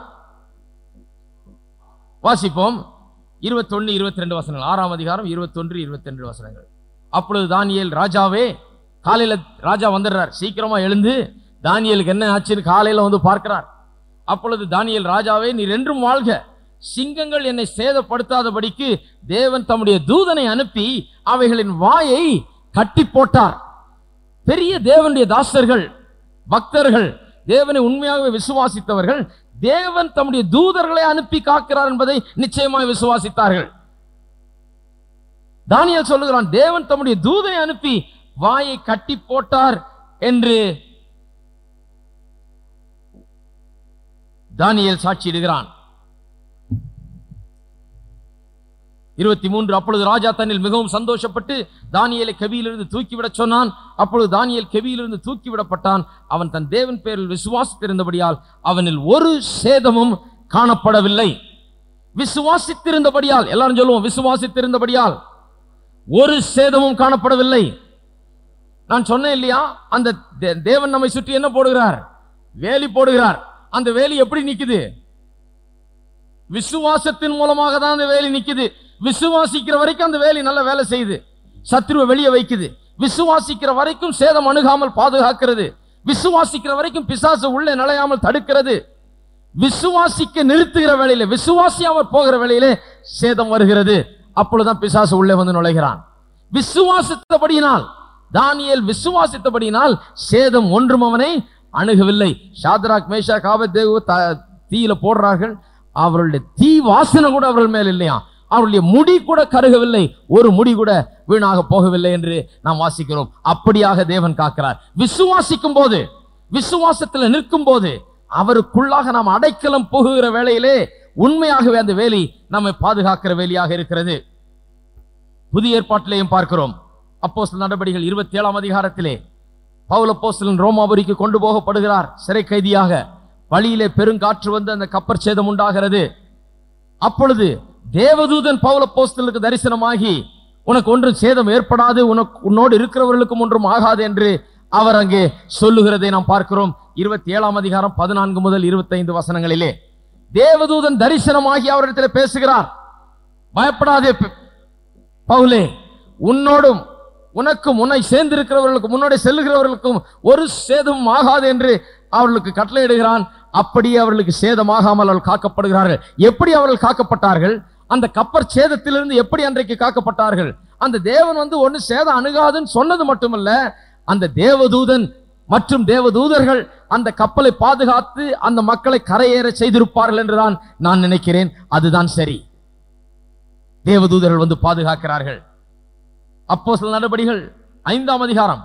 வாசிப்போம் இருபத்தொன்னு இருபத்தி ரெண்டு வசனங்கள் ஆறாம் அதிகாரம் இருபத்தொன்று இருபத்தி ரெண்டு வசனங்கள் அப்பொழுது தானியேல் ராஜாவே காலையில ராஜா வந்துடுறார் சீக்கிரமா எழுந்து தானியேலுக்கு என்ன ஆச்சுன்னு காலையில வந்து பார்க்கிறார் அப்பொழுது தானியேல் ராஜாவே நீர் என்றும் வாழ்க சிங்கங்கள் என்னை சேதப்படுத்தாதபடிக்கு தேவன் தம்முடைய தூதனை அனுப்பி அவைகளின் வாயை கட்டி போட்டார் பெரிய தேவனுடைய தாசர்கள் பக்தர்கள் தேவனை உண்மையாகவே விசுவாசித்தவர்கள் தேவன் தம்முடைய தூதர்களை அனுப்பி காக்கிறார் என்பதை நிச்சயமாய் விசுவாசித்தார்கள் தானியேல் சொல்லுகிறான் தேவன் தம்முடைய தூதனை அனுப்பி வாயை கட்டி போட்டார் என்று தானியேல் சாட்சியிடுகிறான் இருபத்தி மூன்று அப்பொழுது ராஜா தன்னில் மிகவும் சந்தோஷப்பட்டு தானியேலை கெபியிலிருந்து தூக்கிவிடச் சொன்னான் அப்பொழுது தானியேல் கெபியிலிருந்து தூக்கிவிடப்பட்டான் அவன் தன் தேவன் பேரில் விசுவாசித்திருந்தபடியால் அவனில் ஒரு சேதமும் காணப்படவில்லை விசுவாசித்திருந்தபடியால் எல்லாரும் சொல்லுவோம் விசுவாசித்திருந்தபடியால் ஒரு சேதமும் காணப்படவில்லை நான் சொன்னேன் இல்லையா அந்த தே- தேவன் நம்மை சுற்றி என்ன போடுகிறார் வேலி போடுகிறார் அந்த வேலி எப்படி நிக்குது விசுவாசத்தின் மூலமாக தான் அந்த வேலி நிக்குது விசுவாசிக்கிற வரைக்கும் அந்த வேலி நல்ல வேலை செய்யுது சத்ருவை வெளியே வைக்குது விசுவாசிக்கிற வரைக்கும் சேதம் அணுகாமல் பாதுகாக்கிறது விசுவாசிக்கிற வரைக்கும் பிசாசு உள்ளே நுழையாமல் தடுக்கிறது விசுவாசிக்க நிறுத்துகிற வேளையில விசுவாசியாமல் போகிற வேளையிலே சேதம் வருகிறது அப்பொழுதுதான் பிசாசு உள்ளே வந்து நுழைகிறான் விசுவாசித்தபடியினால் தானியேல் விசுவாசித்தபடியினால் சேதம் ஒன்றும் அவனை அணுகவில்லை ஷாத்ராக் மேஷா காபத்தேவு தீயில போடுறார்கள் அவர்களுடைய தீ வாசனை கூட அவர்கள் மேல் இல்லையா அவருடைய முடி கூட கருகவில்லை ஒரு முடி கூட வீணாக போகவில்லை என்று நாம் வாசிக்கிறோம் அப்படியாக தேவன் காக்கிறார் விசுவாசிக்கும் போது விசுவாசத்தில் நிற்கும் போது அவருக்குள்ளாக நாம் அடைக்கலம் புகுகிற வேளையிலே உண்மையாகவே அந்த வேலி நம்மை பாதுகாக்கிற வேலியாக இருக்கிறது புதிய ஏற்பாட்டிலேயும் பார்க்கிறோம் அப்போஸ்தலர் நடபடிகள் இருபத்தி ஏழாம் அதிகாரத்திலே பவுல் அப்போஸ்தலன் ரோமாபுரிக்கு கொண்டு போகப்படுகிறார் சிறை கைதியாக வழியிலே பெருங்காற்று வந்து அந்த கப்பர் சேதம் உண்டாகிறது அப்பொழுது தேவதூதன் பவுல் அப்போஸ்தலனுக்கு தரிசனமாகி உனக்கு ஒன்றும் சேதம் ஏற்படாது உனக்கு உன்னோடு இருக்கிறவர்களுக்கும் ஒன்றும் ஆகாது என்று அவர் அங்கே சொல்லுகிறதை நாம் பார்க்கிறோம் இருபத்தி ஏழாம் அதிகாரம் பதினான்கு முதல் இருபத்தைந்து வசனங்களிலே தேவதூதன் தரிசனமாகி அவரிடத்தில் பேசுகிறார் பயப்படாதே ப- பவுலே உன்னோடும் உனக்கும் உன்னை சேர்ந்திருக்கிறவர்களுக்கும் முன்னோட செல்லுகிறவர்களுக்கும் ஒரு சேதமும் ஆகாது என்று அவர்களுக்கு கட்டளையிடுகிறான் அப்படியே அவர்களுக்கு சேதமாகாமல் அவர்கள் காக்கப்படுகிறார்கள் எப்படி அவர்கள் காக்கப்பட்டார்கள் அந்த கப்பர் சேதத்திலிருந்து எப்படி அன்றைக்கு காக்கப்பட்டார்கள் அந்த தேவன் வந்து ஒண்ணு சேதம் அணுகாதுன்னு சொன்னது மட்டுமல்ல அந்த தேவதூதன் மற்றும் தேவதூதர்கள் அந்த கப்பலை பாதுகாத்து அந்த மக்களை கரையேற செய்திருப்பார்கள் என்றுதான் நான் நினைக்கிறேன் அதுதான் சரி தேவதூதர்கள் வந்து பாதுகாக்கிறார்கள் அப்போ சில நடபடிகள் ஐந்தாம் அதிகாரம்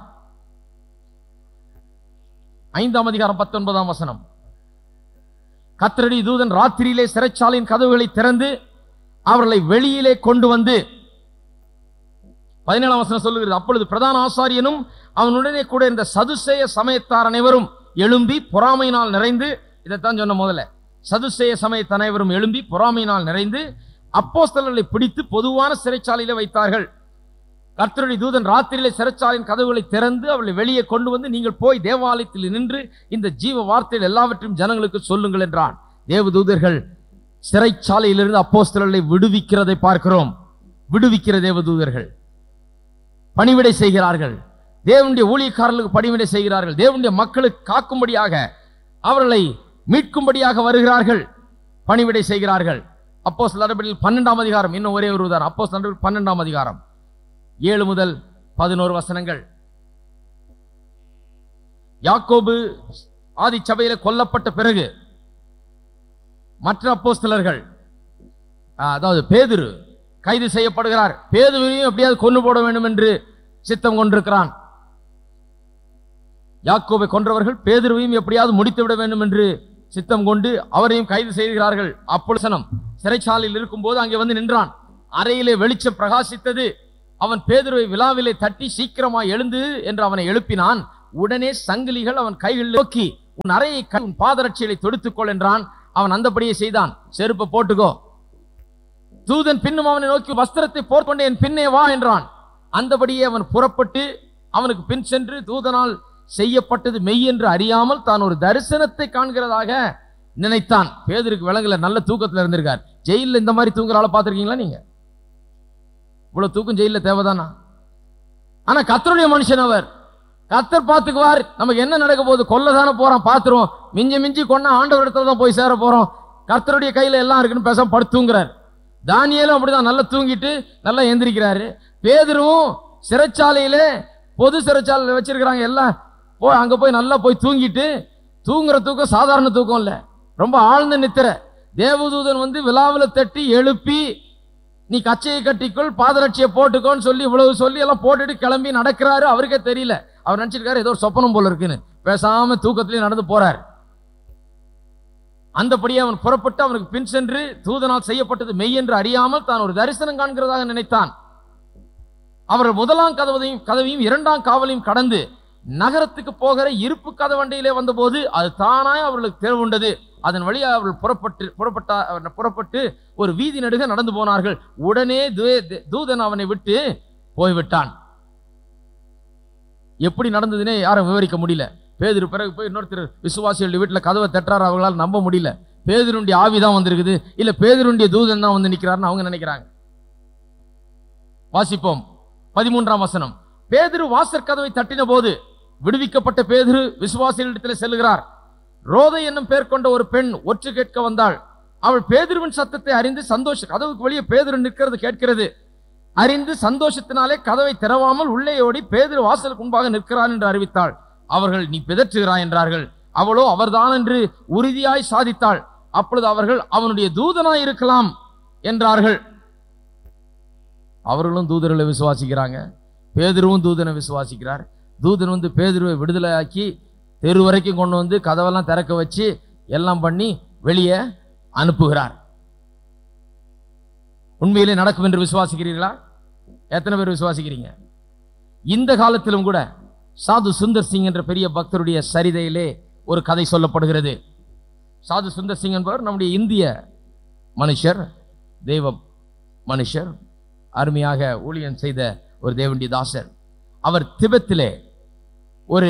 ஐந்தாம் அதிகாரம் பத்தொன்பதாம் வசனம் கத்தரடி தூதன் ராத்திரியிலே சிறைச்சாலையின் கதவுகளை திறந்து அவர்களை வெளியிலே கொண்டு வந்து பதினேழாம் வசனம் சொல்லுகிறது அப்பொழுது பிரதான ஆசாரியனும் அவனுடனே கூட இந்த சதுசேய சமயத்தார் அனைவரும் எழும்பி பொறாமையினால் நிறைந்து இதைத்தான் சொன்ன முதல்ல சதுசேய சமயத்த அனைவரும் எழும்பி பொறாமையினால் நிறைந்து அப்போஸ்தலர்களை பிடித்து பொதுவான சிறைச்சாலையில வைத்தார்கள் கர்த்தருடைய தூதன் ராத்திரியிலே சிறைச்சாலையின் கதவுகளை திறந்து அவளை வெளியே கொண்டு வந்து நீங்கள் போய் தேவாலயத்தில் நின்று இந்த ஜீவ வார்த்தைகள் எல்லாவற்றையும் ஜனங்களுக்கு சொல்லுங்கள் என்றான் தேவதூதர்கள் சிறைச்சாலையிலிருந்து அப்போஸ்தலர்களை விடுவிக்கிறதை பார்க்கிறோம் விடுவிக்கிற தேவதூதர்கள் பணிவிடை செய்கிறார்கள் தேவனுடைய ஊழியக்காரர்களுக்கு பணிவிடை செய்கிறார்கள் தேவனுடைய மக்களுக்கு காக்கும்படியாக அவர்களை மீட்கும்படியாக வருகிறார்கள் பணிவிடை செய்கிறார்கள் அப்போ நடவடிக்கையில் பன்னெண்டாம் அதிகாரம் இன்னும் ஒரே ஒரு உதாரணம் அப்போ நடவடிக்கை பன்னெண்டாம் அதிகாரம் ஏழு முதல் பதினோரு வசனங்கள் யாக்கோபு ஆதி சபையில கொல்லப்பட்ட பிறகு மற்ற அப்போஸ்தலர்கள் ஆ, அதாவது பேதுரு கைது செய்யப்படுகிறார் பேதுருவையும் எப்படியாவது கொண்டு போட வேண்டும் என்று சித்தம் கொண்டிருக்கிறான் யாக்கோபை கொன்றவர்கள் பேதுருவையும் எப்படியாவது முடித்து விட வேண்டும் என்று சித்தம் கொண்டு அவரையும் கைது செய்கிறார்கள் அப்பொழுசனம் சிறைச்சாலையில் இருக்கும்போது அங்கே வந்து நின்றான் அறையிலே வெளிச்சம் பிரகாசித்தது அவன் பேதுருவை விழாவிலே தட்டி சீக்கிரமாய் எழுந்து என்று அவனை எழுப்பினான் உடனே சங்கிலிகள் அவன் கைகளில் நோக்கி உன் அறையை க- உன் பாதரட்சிகளை தொடுத்துக்கொள் என்றான் அவன் அந்தபடியே செய்தான் செருப்பை போட்டுக்கோ தூதன் பின்னும் அவனை நோக்கி வஸ்திரத்தை போர்க்கொண்டு என் பின்னே வா என்றான் அந்தபடியே அவன் புறப்பட்டு அவனுக்கு பின் சென்று தூதனால் செய்யப்பட்டது மெய் என்று அறியாமல் தான் ஒரு தரிசனத்தை காண்கிறதாக நினைத்தான் பேதருக்கு விலங்குல நல்ல தூக்கத்துல இருந்திருக்கார் ஜெயில்ல இந்த மாதிரி தூங்குற ஆளை பார்த்திருக்கீங்களா நீங்க இவ்வளவு தூக்கம் ஜெயில்ல தேவைதானா ஆனா கத்தருடைய மனுஷன் அவர் கத்தர் பார்த்துக்குவார் நமக்கு என்ன நடக்க போகுது கொல்லதானே போறான் பார்த்துருவோம் மிஞ்சி மிஞ்சி கொண்டா ஆண்டவர் இடத்துல தான் போய் சேர போறோம் கர்த்தருடைய கையில எல்லாம் இருக்குன்னு பேசாம படுத்துங்கிறார் தானியேலும் அப்படிதான் நல்லா தூங்கிட்டு நல்லா எந்திரிக்கிறாரு பேதுருவும் சிறைச்சாலையில பொது சிறைச்சாலையில வச்சிருக்கிறாங்க எல்லாம் போய் அங்க போய் நல்லா போய் தூங்கிட்டு தூங்குற தூக்கம் சாதாரண தூக்கம் இல்ல ரொம்ப ஆழ்ந்த நித்திரை தேவதூதன் வந்து விழாவில் தட்டி எழுப்பி நீ கச்சையை கட்டிக்கொள் பாதரட்சியை போட்டுக்கோன்னு சொல்லி இவ்வளவு சொல்லி எல்லாம் போட்டுட்டு கிளம்பி நடக்கிறாரு அவருக்கே தெரியல அவர் நினைச்சிருக்காரு ஏதோ ஒரு சொப்பனம் போல இருக்குன்னு பேசாம தூக்கத்திலேயே நடந்து போறார் அந்தபடியே அவன் புறப்பட்டு அவனுக்கு பின் சென்று தூதனால் செய்யப்பட்டது மெய் என்று அறியாமல் தான் ஒரு தரிசனம் காண்கிறதாக நினைத்தான் அவர் முதலாம் கதவையும் கதவையும் இரண்டாம் காவலையும் கடந்து நகரத்துக்கு போகிற இருப்பு கதவண்டையிலே வந்தபோது அது தானாய் அவர்களுக்கு தேர்வுண்டது அதன் வழியாக அவர்கள் புறப்பட்டு புறப்பட்டா அவர் புறப்பட்டு ஒரு வீதி நடுக நடந்து போனார்கள் உடனே தூ- தூதன் அவனை விட்டு போய்விட்டான் எப்படி நடந்ததுன்னே யாரும் விவரிக்க முடியல பேதுரு பிறகு போய் இன்னொருத்தர் விசுவாசிகள் வீட்டில் கதவை தட்டுறாரு அவங்களால நம்ப முடியல பேதுருடைய ஆவி தான் வந்திருக்குது இல்ல பேதுருடைய தூதன் தான் வந்து நிக்கிறாருன்னு அவங்க நினைக்கிறாங்க வாசிப்போம் பதிமூன்றாம் வசனம் பேதுரு வாசற் கதவை தட்டின போது விடுவிக்கப்பட்ட பேதுரு விசுவாசிகளிடத்தில் செல்லுகிறார் ரோதை என்னும் பேர் கொண்ட ஒரு பெண் ஒற்று கேட்க வந்தாள் அவள் பேதுருவின் சத்தத்தை அறிந்து சந்தோஷ கதவுக்கு வெளியே பேதுரு நிற்கிறது கேட்கிறது அறிந்து சந்தோஷத்தினாலே கதவை திறவாமல் உள்ளே ஓடி பேதுரு வாசலுக்கு முன்பாக நிற்கிறான் என்று அறிவித்தாள் அவர்கள் நீ பிதற்றுகிறாய் என்றார்கள் அவளோ அவர்தான் என்று உறுதியாய் சாதித்தாள் அப்பொழுது அவர்கள் அவனுடைய தூதனாய் இருக்கலாம் என்றார்கள் அவர்களும் தூதர்களை விசுவாசிக்கிறாங்க பேதுருவும் தூதனை விசுவாசிக்கிறார் தூதன் வந்து பேதுருவை விடுதலை ஆக்கி தெரு வரைக்கும் கொண்டு வந்து கதவெல்லாம் திறக்க வச்சு எல்லாம் பண்ணி வெளியே அனுப்புகிறார் உண்மையிலே நடக்கும் என்று விசுவாசிக்கிறீர்களா எத்தனை பேர் விசுவாசிக்கிறீங்க இந்த காலத்திலும் கூட சாது சுந்தர் சிங் என்ற பெரிய பக்தருடைய சரிதையிலே ஒரு கதை சொல்லப்படுகிறது சாது சுந்தர் சிங் என்பவர் நம்முடைய இந்திய மனுஷர் தெய்வ மனுஷர் அருமையாக ஊழியம் செய்த ஒரு தேவண்டி தாசர் அவர் திபெத்திலே ஒரு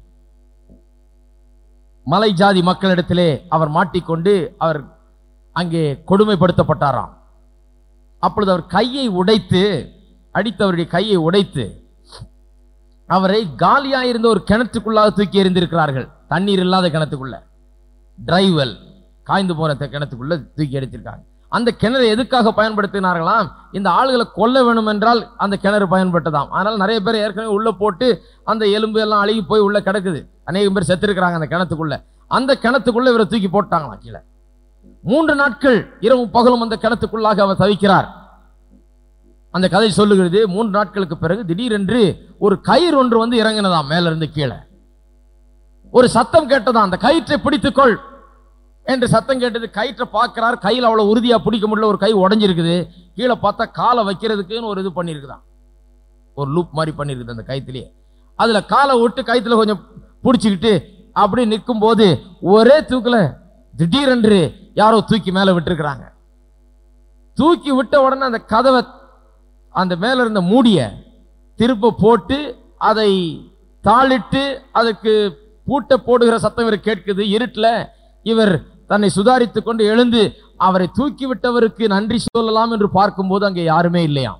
மலை ஜாதி மக்களிடத்திலே அவர் மாட்டிக்கொண்டு அவர் அங்கே கொடுமைப்படுத்தப்பட்டாராம் அப்பொழுது அவர் கையை உடைத்து அடித்தவருடைய கையை உடைத்து அவரை காலியாயிருந்த ஒரு கிணற்றுக்குள்ளாக தூக்கி எறிந்திருக்கிறார்கள் தண்ணீர் இல்லாத கிணத்துக்குள்ள டிரைவல் காய்ந்து போன த- கிணத்துக்குள்ள தூக்கி எடுத்திருக்காங்க அந்த கிணறு எதுக்காக பயன்படுத்தினார்களாம் இந்த ஆளுகளை கொல்ல வேணும் என்றால் அந்த கிணறு பயன்பட்டதாம் அதனால நிறைய பேர் ஏற்கனவே உள்ள போட்டு அந்த எலும்பு எல்லாம் அழுகி போய் உள்ள கிடக்குது அநேகம் பேர் செத்துருக்கிறாங்க அந்த கிணத்துக்குள்ள அந்த கிணத்துக்குள்ள இவரை தூக்கி போட்டாங்களாம் கீழே மூன்று நாட்கள் இரவு பகலும் அந்த கிணத்துக்குள்ளாக அவர் தவிக்கிறார் அந்த கதை சொல்லுகிறது மூன்று நாட்களுக்கு பிறகு திடீரென்று ஒரு கயிறு ஒன்று வந்து இறங்கினதாம் மேல இருந்து கீழே ஒரு சத்தம் கேட்டதாம் அந்த கயிற்றை பிடித்துக்கொள் என்று சத்தம் கேட்டது கயிற்றை பார்க்கிறார் கையில் அவ்வளவு உறுதியா பிடிக்க முடியல ஒரு கை உடைஞ்சிருக்குது கீழே பார்த்தா காலை வைக்கிறதுக்குன்னு ஒரு இது பண்ணியிருக்குதாம் ஒரு லூப் மாதிரி பண்ணியிருக்குது அந்த கயிற்றுலயே அதுல காலை விட்டு கயித்துல கொஞ்சம் பிடிச்சிக்கிட்டு அப்படி நிற்கும் போது ஒரே தூக்குல திடீரென்று யாரோ தூக்கி மேல விட்டுருக்கிறாங்க தூக்கி விட்ட உடனே அந்த கதவை அந்த மேல இருந்த மூடிய திருப்ப போட்டு அதை தாளிட்டு அதுக்கு பூட்ட போடுகிற சத்தம் இவர் கேட்குது இருட்டில் இவர் தன்னை சுதாரித்துக் கொண்டு எழுந்து அவரை தூக்கி விட்டவருக்கு நன்றி சொல்லலாம் என்று பார்க்கும்போது அங்கே யாருமே இல்லையாம்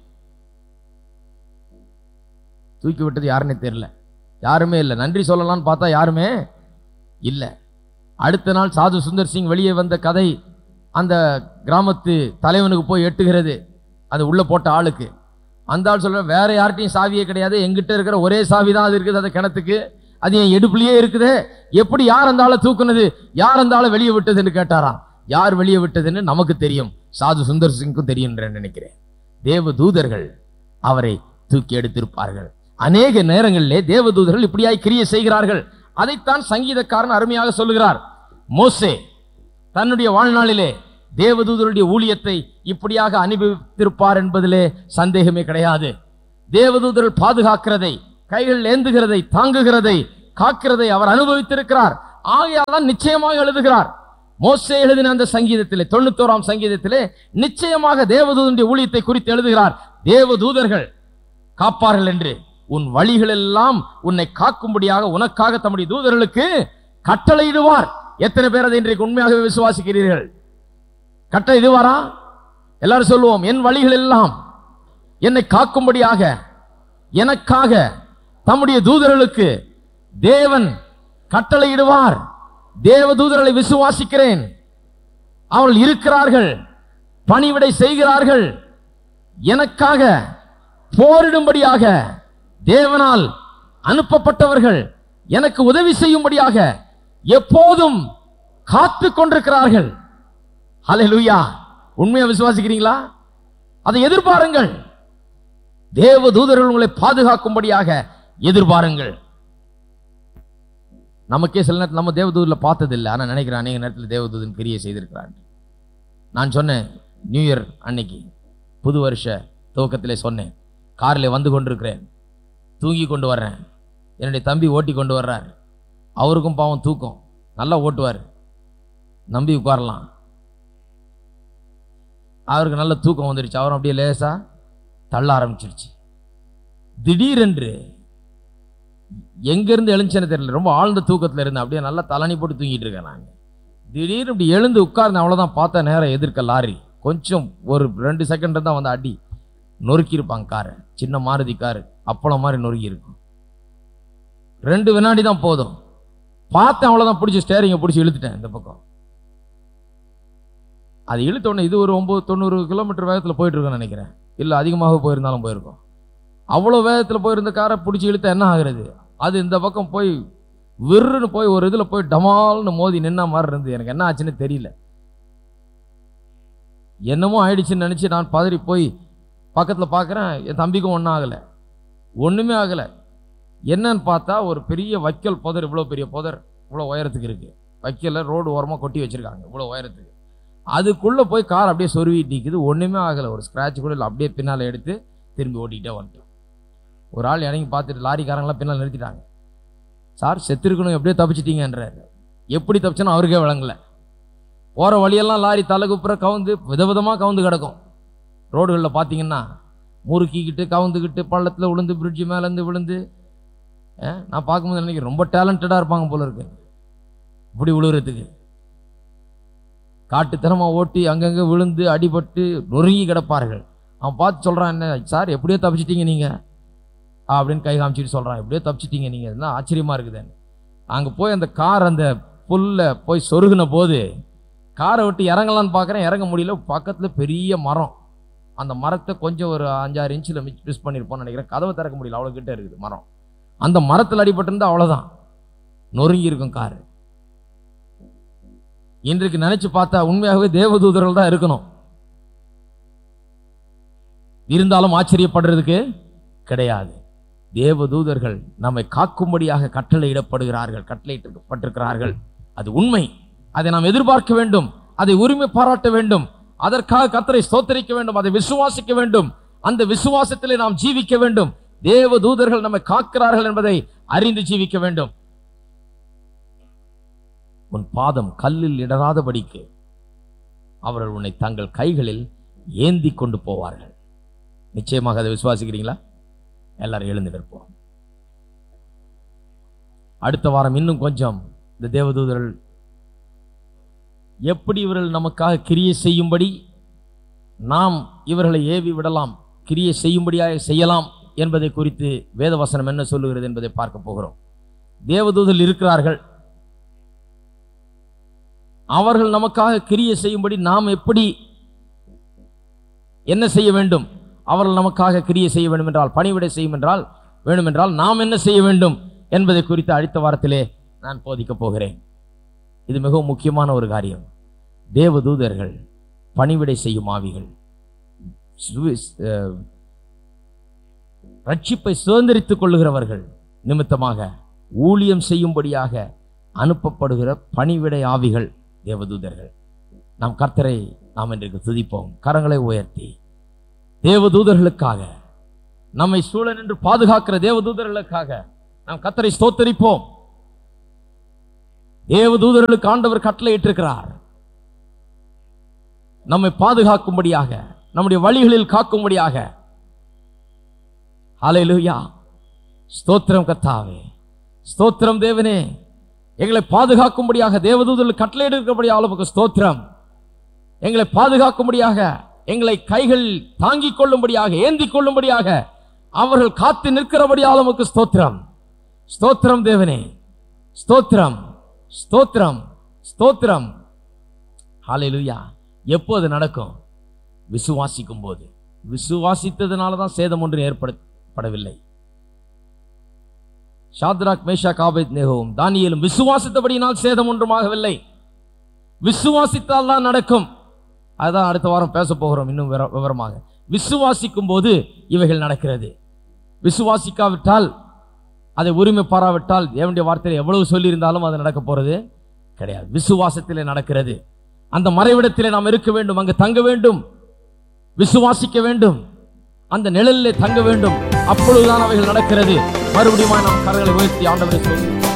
தூக்கி விட்டது யாருன்னே தெரியல யாருமே இல்லை நன்றி சொல்லலாம்னு பார்த்தா யாருமே இல்லை அடுத்த நாள் சாது சுந்தர் சிங் வெளியே வந்த கதை அந்த கிராமத்து தலைவனுக்கு போய் எட்டுகிறது அது உள்ள போட்ட ஆளுக்கு அந்த ஆள் சொல்ற வேற யார்கிட்டயும் சாவியே கிடையாது எங்கிட்ட இருக்கிற ஒரே சாவி தான் அது இருக்குது அந்த கிணத்துக்கு அது என் எடுப்புலயே இருக்குது எப்படி யார் அந்த ஆளை தூக்குனது யார் அந்த ஆளை வெளியே விட்டதுன்னு கேட்டாராம் யார் வெளியே விட்டதுன்னு நமக்கு தெரியும் சாது சுந்தர் சிங்க்கும் தெரியும் என்று நினைக்கிறேன் தேவ தூதர்கள் அவரை தூக்கி எடுத்திருப்பார்கள் அநேக நேரங்களிலே தேவதூதர்கள் இப்படியாய் கிரியை செய்கிறார்கள் அதைத்தான் சங்கீதக்காரன் அருமையாக சொல்லுகிறார் மோசே தன்னுடைய வாழ்நாளிலே தேவதூதருடைய ஊழியத்தை இப்படியாக அனுபவித்திருப்பார் என்பதிலே சந்தேகமே கிடையாது தேவதூதர்கள் பாதுகாக்கிறதை கைகள் ஏந்துகிறதை தாங்குகிறதை காக்கிறதை அவர் அனுபவித்திருக்கிறார் ஆகையால் தான் நிச்சயமாக எழுதுகிறார் மோசே எழுதின அந்த சங்கீதத்திலே தொண்ணூத்தோராம் சங்கீதத்திலே நிச்சயமாக தேவதூதனுடைய ஊழியத்தை குறித்து எழுதுகிறார் தேவதூதர்கள் காப்பார்கள் என்று உன் வழிகள் எல்லாம் உன்னை காக்கும்படியாக உனக்காக தம்முடைய தூதர்களுக்கு கட்டளையிடுவார் எத்தனை பேர் அதை இன்றைக்கு உண்மையாகவே விசுவாசிக்கிறீர்கள் கட்டளையிடுவாரா எல்லாரும் சொல்லுவோம் என் வழிகள் எல்லாம் என்னை காக்கும்படியாக எனக்காக தம்முடைய தூதர்களுக்கு தேவன் கட்டளையிடுவார் தேவ தூதர்களை விசுவாசிக்கிறேன் அவர்கள் இருக்கிறார்கள் பணிவிடை செய்கிறார்கள் எனக்காக போரிடும்படியாக தேவனால் அனுப்பப்பட்டவர்கள் எனக்கு உதவி செய்யும்படியாக எப்போதும் காத்து கொண்டிருக்கிறார்கள் ஹalleluya உண்மையா விசுவாசிக்கிறீங்களா அதை எதிர்பாருங்கள் தேவ தூதர்கள் உங்களை பாதுகாக்கும்படியாக எதிர்பாருங்கள் நமக்கே சில நேரத்தில் நம்ம தேவதூதில் பார்த்ததில்லை ஆனால் நினைக்கிறேன் அநேக நேரத்தில் தேவதூதன் கிரியை செய்திருக்கிறான் நான் சொன்னேன் நியூ இயர் அன்னைக்கு புது வருஷ துவக்கத்திலே சொன்னேன் காரில் வந்து கொண்டிருக்கிறேன் தூங்கி கொண்டு வர்றேன் என்னுடைய தம்பி ஓட்டி கொண்டு வர்றார் அவருக்கும் பாவம் தூக்கம் நல்லா ஓட்டுவார் நம்பி உட்காரலாம் அவருக்கு நல்ல தூக்கம் வந்துடுச்சு அவரும் அப்படியே லேசா தள்ள ஆரம்பிச்சிருச்சு திடீரென்று எங்கேருந்து எழுந்துச்சேன்னு தெரியல ரொம்ப ஆழ்ந்த தூக்கத்தில் இருந்தேன் அப்படியே நல்லா தலனி போட்டு தூங்கிட்டு இருக்கேன் நான் திடீர்னு இப்படி எழுந்து உட்கார்ந்து அவ்வளோதான் பார்த்த நேரம் எதிர்க்க லாரி கொஞ்சம் ஒரு ரெண்டு செகண்ட் தான் வந்து அடி நொறுக்கியிருப்பாங்க காரை சின்ன மாருதி காரு அப்பளம் மாதிரி நொறுக்கி இருக்கும் ரெண்டு வினாடி தான் போதும் பார்த்தேன் அவ்வளோதான் பிடிச்சி ஸ்டேரிங்கை பிடிச்சி இழுத்துட்டேன் இந்த பக்கம் அது இழுத்த உடனே இது ஒரு ஒம்பது தொண்ணூறு கிலோமீட்டர் வேகத்தில் போயிட்டு இருக்கேன்னு நினைக்கிறேன் இல்லை அதிகமாக போயிருந்தாலும் போயிருக்கோம் அவ்வளோ வேகத்தில் போயிருந்த காரை பிடிச்சி இழுத்தா என்ன ஆகுறது அது இந்த பக்கம் போய் விருன்னு போய் ஒரு இதில் போய் டமால்னு மோதி நின்ன மாதிரி இருந்து எனக்கு என்ன ஆச்சுன்னு தெரியல என்னமோ ஆயிடுச்சுன்னு நினச்சி நான் பதறி போய் பக்கத்தில் பார்க்குறேன் என் தம்பிக்கும் ஒன்றும் ஆகலை ஒன்றுமே ஆகலை என்னன்னு பார்த்தா ஒரு பெரிய வைக்கல் புதர் இவ்வளோ பெரிய புதர் இவ்வளோ உயரத்துக்கு இருக்குது வைக்கல ரோடு ஓரமாக கொட்டி வச்சுருக்காங்க இவ்வளோ உயரத்துக்கு அதுக்குள்ளே போய் கார் அப்படியே சொருவிட்டு நிற்குது ஒன்றுமே ஆகலை ஒரு ஸ்க்ராட்ச் கூட இல்லை அப்படியே பின்னால் எடுத்து திரும்பி ஓட்டிகிட்டே வந்துட்டோம் ஒரு ஆள் இறங்கி பார்த்துட்டு லாரிக்காரங்களாம் பின்னால் நிறுத்திட்டாங்க சார் செத்துருக்கணும் எப்படியோ தப்பிச்சிட்டீங்கன்றாரு எப்படி தப்பிச்சோன்னு அவருக்கே விளங்கல போகிற வழியெல்லாம் லாரி தலை குப்புற கவுந்து விதவிதமாக கவுந்து கிடக்கும் ரோடுகளில் பார்த்தீங்கன்னா முறுக்கிக்கிட்டு கவுந்துக்கிட்டு பள்ளத்தில் விழுந்து பிரிட்ஜு மேலேருந்து விழுந்து அஹ், நான் பார்க்கும்போது நினைக்கிறேன் ரொம்ப டேலண்டடாக இருப்பாங்க போல இருக்கு இப்படி விழுகிறதுக்கு காட்டுத்தனமாக ஓட்டி அங்கங்கே விழுந்து அடிபட்டு நொறுங்கி கிடப்பார்கள் அவன் பார்த்து சொல்கிறான் என்ன சார் எப்படியோ தப்பிச்சிட்டீங்க நீங்கள் அப்படின்னு கை காமிச்சிட்டு சொல்கிறான் எப்படியோ தப்பிச்சிட்டீங்க நீங்கள் என்ன ஆச்சரியமாக இருக்குதுன்னு அங்கே போய் அந்த கார் அந்த புல்ல போய் சொருகின போது காரை விட்டு இறங்கலான்னு பார்க்குறேன் இறங்க முடியல பக்கத்தில் பெரிய மரம் அந்த மரத்தை கொஞ்சம் ஒரு அஞ்சாறு இன்ச்சில் மிஸ் மிஸ் பண்ணியிருப்போம்னு நினைக்கிறேன் கதவை திறக்க முடியல அவ்வளோ கிட்ட இருக்குது மரம் அந்த மரத்தில் அடிபட்டிருந்தா அவ்வளோதான் நொறுங்கி இருக்கும் கார் இன்றைக்கு நினைச்சு பார்த்தா உண்மையாகவே தேவதூதர்கள் தான் இருக்கணும் இருந்தாலும் ஆச்சரியப்படுறதுக்கு கிடையாது தேவதூதர்கள் நம்மை காக்கும்படியாக கட்டளையிடப்படுகிறார்கள் கட்டளையிடப்பட்டிருக்கிறார்கள் அது உண்மை அதை நாம் எதிர்பார்க்க வேண்டும் அதை உரிமை பாராட்ட வேண்டும் அதற்காக கத்தரை ஸ்தோத்தரிக்க வேண்டும் அதை விசுவாசிக்க வேண்டும் அந்த விசுவாசத்திலே நாம் ஜீவிக்க வேண்டும் தேவ தூதர்கள் நம்மை காக்கிறார்கள் என்பதை அறிந்து ஜீவிக்க வேண்டும் உன் பாதம் கல்லில் இடராதபடிக்கு அவர்கள் உன்னை தங்கள் கைகளில் ஏந்தி கொண்டு போவார்கள் நிச்சயமாக அதை விசுவாசிக்கிறீங்களா எல்லாரும் எழுந்து நிற்போம் அடுத்த வாரம் இன்னும் கொஞ்சம் இந்த தேவதூதர்கள் எப்படி இவர்கள் நமக்காக கிரியை செய்யும்படி நாம் இவர்களை ஏவி விடலாம் கிரியை செய்யும்படியாக செய்யலாம் என்பதை குறித்து வேதவசனம் என்ன சொல்லுகிறது என்பதை பார்க்க போகிறோம் தேவதூதர்கள் இருக்கிறார்கள் அவர்கள் நமக்காக கிரியை செய்யும்படி நாம் எப்படி என்ன செய்ய வேண்டும் அவர்கள் நமக்காக கிரியை செய்ய வேண்டும் என்றால் பணிவிடை செய்யும் என்றால் வேண்டும் என்றால் நாம் என்ன செய்ய வேண்டும் என்பதை குறித்து அடுத்த வாரத்திலே நான் போதிக்கப் போகிறேன் இது மிகவும் முக்கியமான ஒரு காரியம் தேவதூதர்கள் பணிவிடை செய்யும் ஆவிகள் சுவி- அஹ், ரட்சிப்பை சுதந்திரித்துக் கொள்ளுகிறவர்கள் நிமித்தமாக ஊழியம் செய்யும்படியாக அனுப்பப்படுகிற பணிவிடை ஆவிகள் தேவதூதர்கள் நாம் கர்த்தரை நாம் இன்றைக்கு துதிப்போம் கரங்களை உயர்த்தி தேவதூதர்களுக்காக நம்மை சூழ நின்று பாதுகாக்கிற தேவதூதர்களுக்காக நாம் கர்த்தரை ஸ்தோத்தரிப்போம் தேவதூதர்களுக்கு ஆண்டவர் கட்டளையிட்டிருக்கிறார் நம்மை பாதுகாக்கும்படியாக நம்முடைய வழிகளில் காக்கும்படியாக ஹalleluya ஸ்தோத்திரம் கர்த்தாவே ஸ்தோத்திரம் தேவனே எங்களை பாதுகாக்கும்படியாக தேவதூதர்கள் கட்டளையிட்டிருக்கிறபடியாக அளவுக்கு ஸ்தோத்திரம் எங்களை பாதுகாக்கும்படியாக எங்களை கைகள் தாங்கிக் கொள்ளும்படியாக ஏந்திக் கொள்ளும்படியாக அவர்கள் காத்து நிற்கிறபடியாக நமக்கு ஸ்தோத்திரம் ஸ்தோத்திரம் தேவனே ஸ்தோத்திரம் ஸ்தோத்திரம் ஸ்தோத்திரம் ஹalleluya எப்போது நடக்கும் விசுவாசிக்கும் போது விசுவாசித்ததுனால தான் சேதம் ஒன்று ஏற்படப்படவில்லை ஷாத்ராக் மேஷா காபேத் நேகவும் தானியேலும் விசுவாசித்தபடியினால் சேதம் ஒன்றுமாகவில்லை விசுவாசித்தால் தான் நடக்கும் அதுதான் அடுத்த வாரம் பேச போகிறோம் இன்னும் விவர- விவரமாக விசுவாசிக்கும் போது இவைகள் நடக்கிறது விசுவாசிக்காவிட்டால் அதை உரிமை பாராவிட்டால் தேவனுடைய வார்த்தையில் எவ்வளவு சொல்லியிருந்தாலும் அது நடக்க போறது கிடையாது விசுவாசத்திலே நடக்கிறது அந்த மறைவிடத்திலே நாம் இருக்க வேண்டும் அங்கு தங்க வேண்டும் விசுவாசிக்க வேண்டும் அந்த நிழலிலே தங்க வேண்டும் அப்பொழுதுதான் அவைகள் நடக்கிறது மறுபடியும் நாம் கரங்களை உயர்த்தி ஆண்டவரை சொல்லி